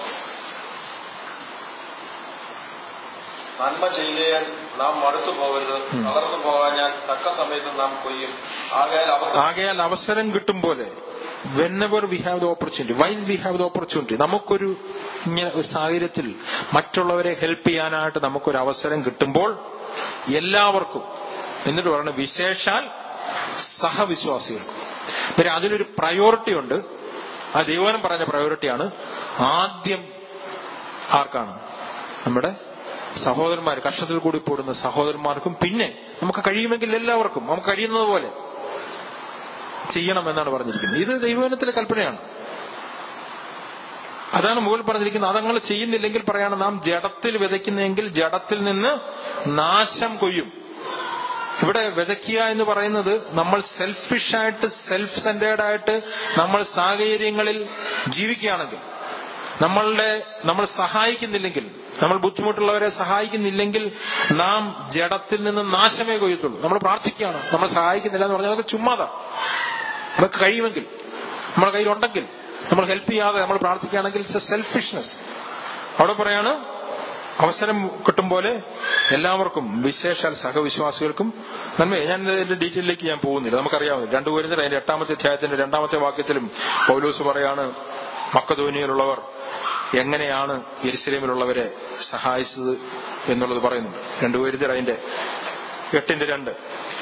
Speaker 3: നന്മ ചെയ്യാൻ നാം മടുത്തു പോകരുത് തളർന്നു പോകാൻ ഞാൻ തക്ക സമയത്ത് നാം കൊയ്യും ആകയാൽ അവസരം
Speaker 1: ആകയാൽ അവസരം കിട്ടും പോലെ whenever we have the opportunity while we have the opportunity നമുക്കൊരു ഇങ്ങനെ ഒരു സാഹചര്യത്തിൽ മറ്റുള്ളവരെ ഹെൽപ്പ് ചെയ്യാനായിട്ട് നമുക്കൊരു അവസരം കിട്ടുമ്പോൾ എല്ലാവർക്കും എന്നിട്ട് പറയുന്നത് വിശേഷാൽ സഹവിശ്വാസികൾക്കും പിന്നെ അതിനൊരു പ്രയോറിറ്റി ഉണ്ട് ആ ദൈവനം പറഞ്ഞ പ്രയോറിറ്റിയാണ് ആദ്യം ആർക്കാണ് നമ്മുടെ സഹോദരന്മാർ കഷ്ടത്തിൽ കൂടി പോടുന്ന സഹോദരന്മാർക്കും പിന്നെ നമുക്ക് കഴിയുമെങ്കിൽ എല്ലാവർക്കും നമുക്ക് കഴിയുന്നത് പോലെ ചെയ്യണം എന്നാണ് പറഞ്ഞിരിക്കുന്നത് ഇത് ദൈവവനത്തിലെ കൽപ്പനയാണ് അതാണ് മുകളിൽ പറഞ്ഞിരിക്കുന്നത് അതങ്ങൾ ചെയ്യുന്നില്ലെങ്കിൽ പറയാണ് നാം ജഡത്തിൽ വിതയ്ക്കുന്നെങ്കിൽ ജഡത്തിൽ നിന്ന് നാശം കൊയ്യും ഇവിടെ വിതയ്ക്കുക എന്ന് പറയുന്നത് നമ്മൾ സെൽഫിഷായിട്ട് സെൽഫ് സെന്റേഡ് ആയിട്ട് നമ്മൾ സാഹചര്യങ്ങളിൽ ജീവിക്കുകയാണെങ്കിൽ നമ്മളുടെ നമ്മൾ സഹായിക്കുന്നില്ലെങ്കിൽ നമ്മൾ ബുദ്ധിമുട്ടുള്ളവരെ സഹായിക്കുന്നില്ലെങ്കിൽ നാം ജഡത്തിൽ നിന്ന് നാശമേ കൊയ്യത്തുള്ളൂ നമ്മൾ പ്രാർത്ഥിക്കുകയാണ് നമ്മൾ സഹായിക്കുന്നില്ല എന്ന് പറഞ്ഞാൽ അതൊക്കെ ചുമ്മാതാ നമുക്ക് കഴിയുമെങ്കിൽ നമ്മുടെ കയ്യിലുണ്ടെങ്കിൽ നമ്മൾ ഹെൽപ്പ് ചെയ്യാതെ നമ്മൾ പ്രാർത്ഥിക്കുകയാണെങ്കിൽ ഇറ്റ്സ് എ സെൽഫിഷ്നെസ് അവിടെ പറയാണ് അവസരം കിട്ടും പോലെ എല്ലാവർക്കും വിശേഷാൽ സഹവിശ്വാസികൾക്കും നന്മ ഞാൻ ഇതിന്റെ ഡീറ്റെയിലേക്ക് ഞാൻ പോകുന്നില്ല നമുക്കറിയാം രണ്ടുപേരും അതിന്റെ എട്ടാമത്തെ അധ്യായത്തിന്റെ രണ്ടാമത്തെ വാക്യത്തിലും പൗലൂസ് പറയാണ് മക്കധോനിയിലുള്ളവർ എങ്ങനെയാണ് യെരുസലേമിലുള്ളവരെ സഹായിച്ചത് എന്നുള്ളത് പറയുന്നുണ്ട് രണ്ടുപേരും അതിന്റെ എട്ടിന്റെ രണ്ട്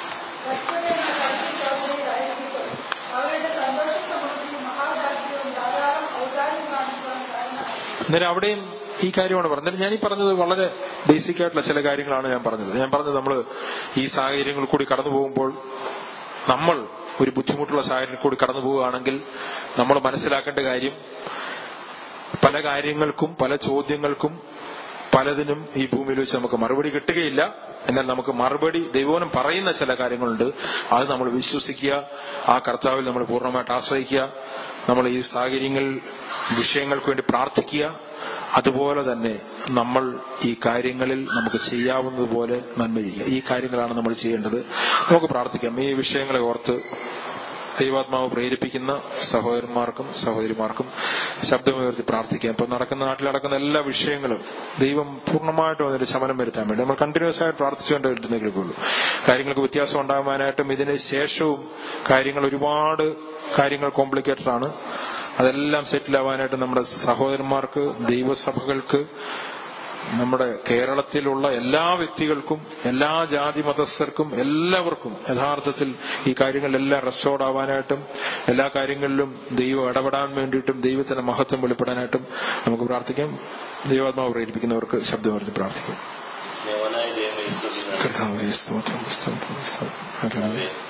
Speaker 2: അവരുടെ സന്തോഷ സമൃദ്ധിയും മഹാദാരിദ്ര്യവും ധാരാളം ഔദാര്യം കാണിക്കുവാൻ കാരണം
Speaker 1: അന്നേരം അവിടെയും ഈ കാര്യമാണ് പറഞ്ഞത് ഞാൻ ഈ പറഞ്ഞത് വളരെ ബേസിക് ആയിട്ടുള്ള ചില കാര്യങ്ങളാണ് ഞാൻ പറഞ്ഞത് ഞാൻ പറഞ്ഞത് നമ്മൾ ഈ സാഹചര്യങ്ങളിൽ കൂടി കടന്നു പോകുമ്പോൾ നമ്മൾ ഒരു ബുദ്ധിമുട്ടുള്ള സാഹചര്യത്തിൽ കൂടി കടന്നു പോവുകയാണെങ്കിൽ നമ്മൾ മനസ്സിലാക്കേണ്ട കാര്യം പല കാര്യങ്ങൾക്കും പല ചോദ്യങ്ങൾക്കും പലതിനും ഈ ഭൂമിയിൽ വെച്ച് നമുക്ക് മറുപടി കിട്ടുകയില്ല എന്നാൽ നമുക്ക് മറുപടി ദൈവോനം പറയുന്ന ചില കാര്യങ്ങളുണ്ട് അത് നമ്മൾ വിശ്വസിക്കുക ആ കർത്താവിൽ നമ്മൾ പൂർണ്ണമായിട്ട് ആശ്രയിക്കുക നമ്മൾ ഈ സാഹചര്യങ്ങൾ വിഷയങ്ങൾക്ക് വേണ്ടി പ്രാർത്ഥിക്കുക അതുപോലെ തന്നെ നമ്മൾ ഈ കാര്യങ്ങളിൽ നമുക്ക് ചെയ്യാവുന്നതുപോലെ നന്മ ചെയ്യുക ഈ കാര്യങ്ങളാണ് നമ്മൾ ചെയ്യേണ്ടത് നമുക്ക് പ്രാർത്ഥിക്കാം ഈ വിഷയങ്ങളെ ഓർത്ത് ദൈവാത്മാവ് പ്രേരിപ്പിക്കുന്ന സഹോദരന്മാർക്കും സഹോദരിമാർക്കും ശബ്ദമുയർത്തി പ്രാർത്ഥിക്കാം ഇപ്പൊ നടക്കുന്ന നാട്ടിൽ നടക്കുന്ന എല്ലാ വിഷയങ്ങളും ദൈവം പൂർണ്ണമായിട്ടും അതിന്റെ ശമനം വരുത്താൻ വേണ്ടി നമ്മൾ കണ്ടിന്യൂസ് ആയിട്ട് പ്രാർത്ഥിച്ചുകൊണ്ടിരുന്നെങ്കിലേ ഉള്ളൂ കാര്യങ്ങൾക്ക് വ്യത്യാസം ഉണ്ടാകാനായിട്ടും ഇതിന് ശേഷവും കാര്യങ്ങൾ ഒരുപാട് കാര്യങ്ങൾ കോംപ്ലിക്കേറ്റഡ് ആണ് അതെല്ലാം സെറ്റിൽ ആവാനായിട്ട് നമ്മുടെ സഹോദരന്മാർക്ക് ദൈവസഭകൾക്ക് നമ്മുടെ കേരളത്തിലുള്ള എല്ലാ വ്യക്തികൾക്കും എല്ലാ ജാതി മതസ്ഥർക്കും എല്ലാവർക്കും യഥാർത്ഥത്തിൽ ഈ കാര്യങ്ങളിലെല്ലാം റെസ്റ്റോർഡ് ആവാനായിട്ടും എല്ലാ കാര്യങ്ങളിലും ദൈവം ഇടപെടാൻ വേണ്ടിയിട്ടും ദൈവത്തിന്റെ മഹത്വം വെളിപ്പെടാനായിട്ടും നമുക്ക് പ്രാർത്ഥിക്കാം ദൈവാത്മാവ് പ്രേരിപ്പിക്കുന്നവർക്ക് ശബ്ദമറിഞ്ഞ് പ്രാർത്ഥിക്കാം
Speaker 4: ദേവനായ ദൈവമേ, ഈശ്വരനെ
Speaker 1: കർത്താവേ, സ്തോത്രം, സ്തോത്രം, സ്തോത്രം. ഹല്ലേലൂയ.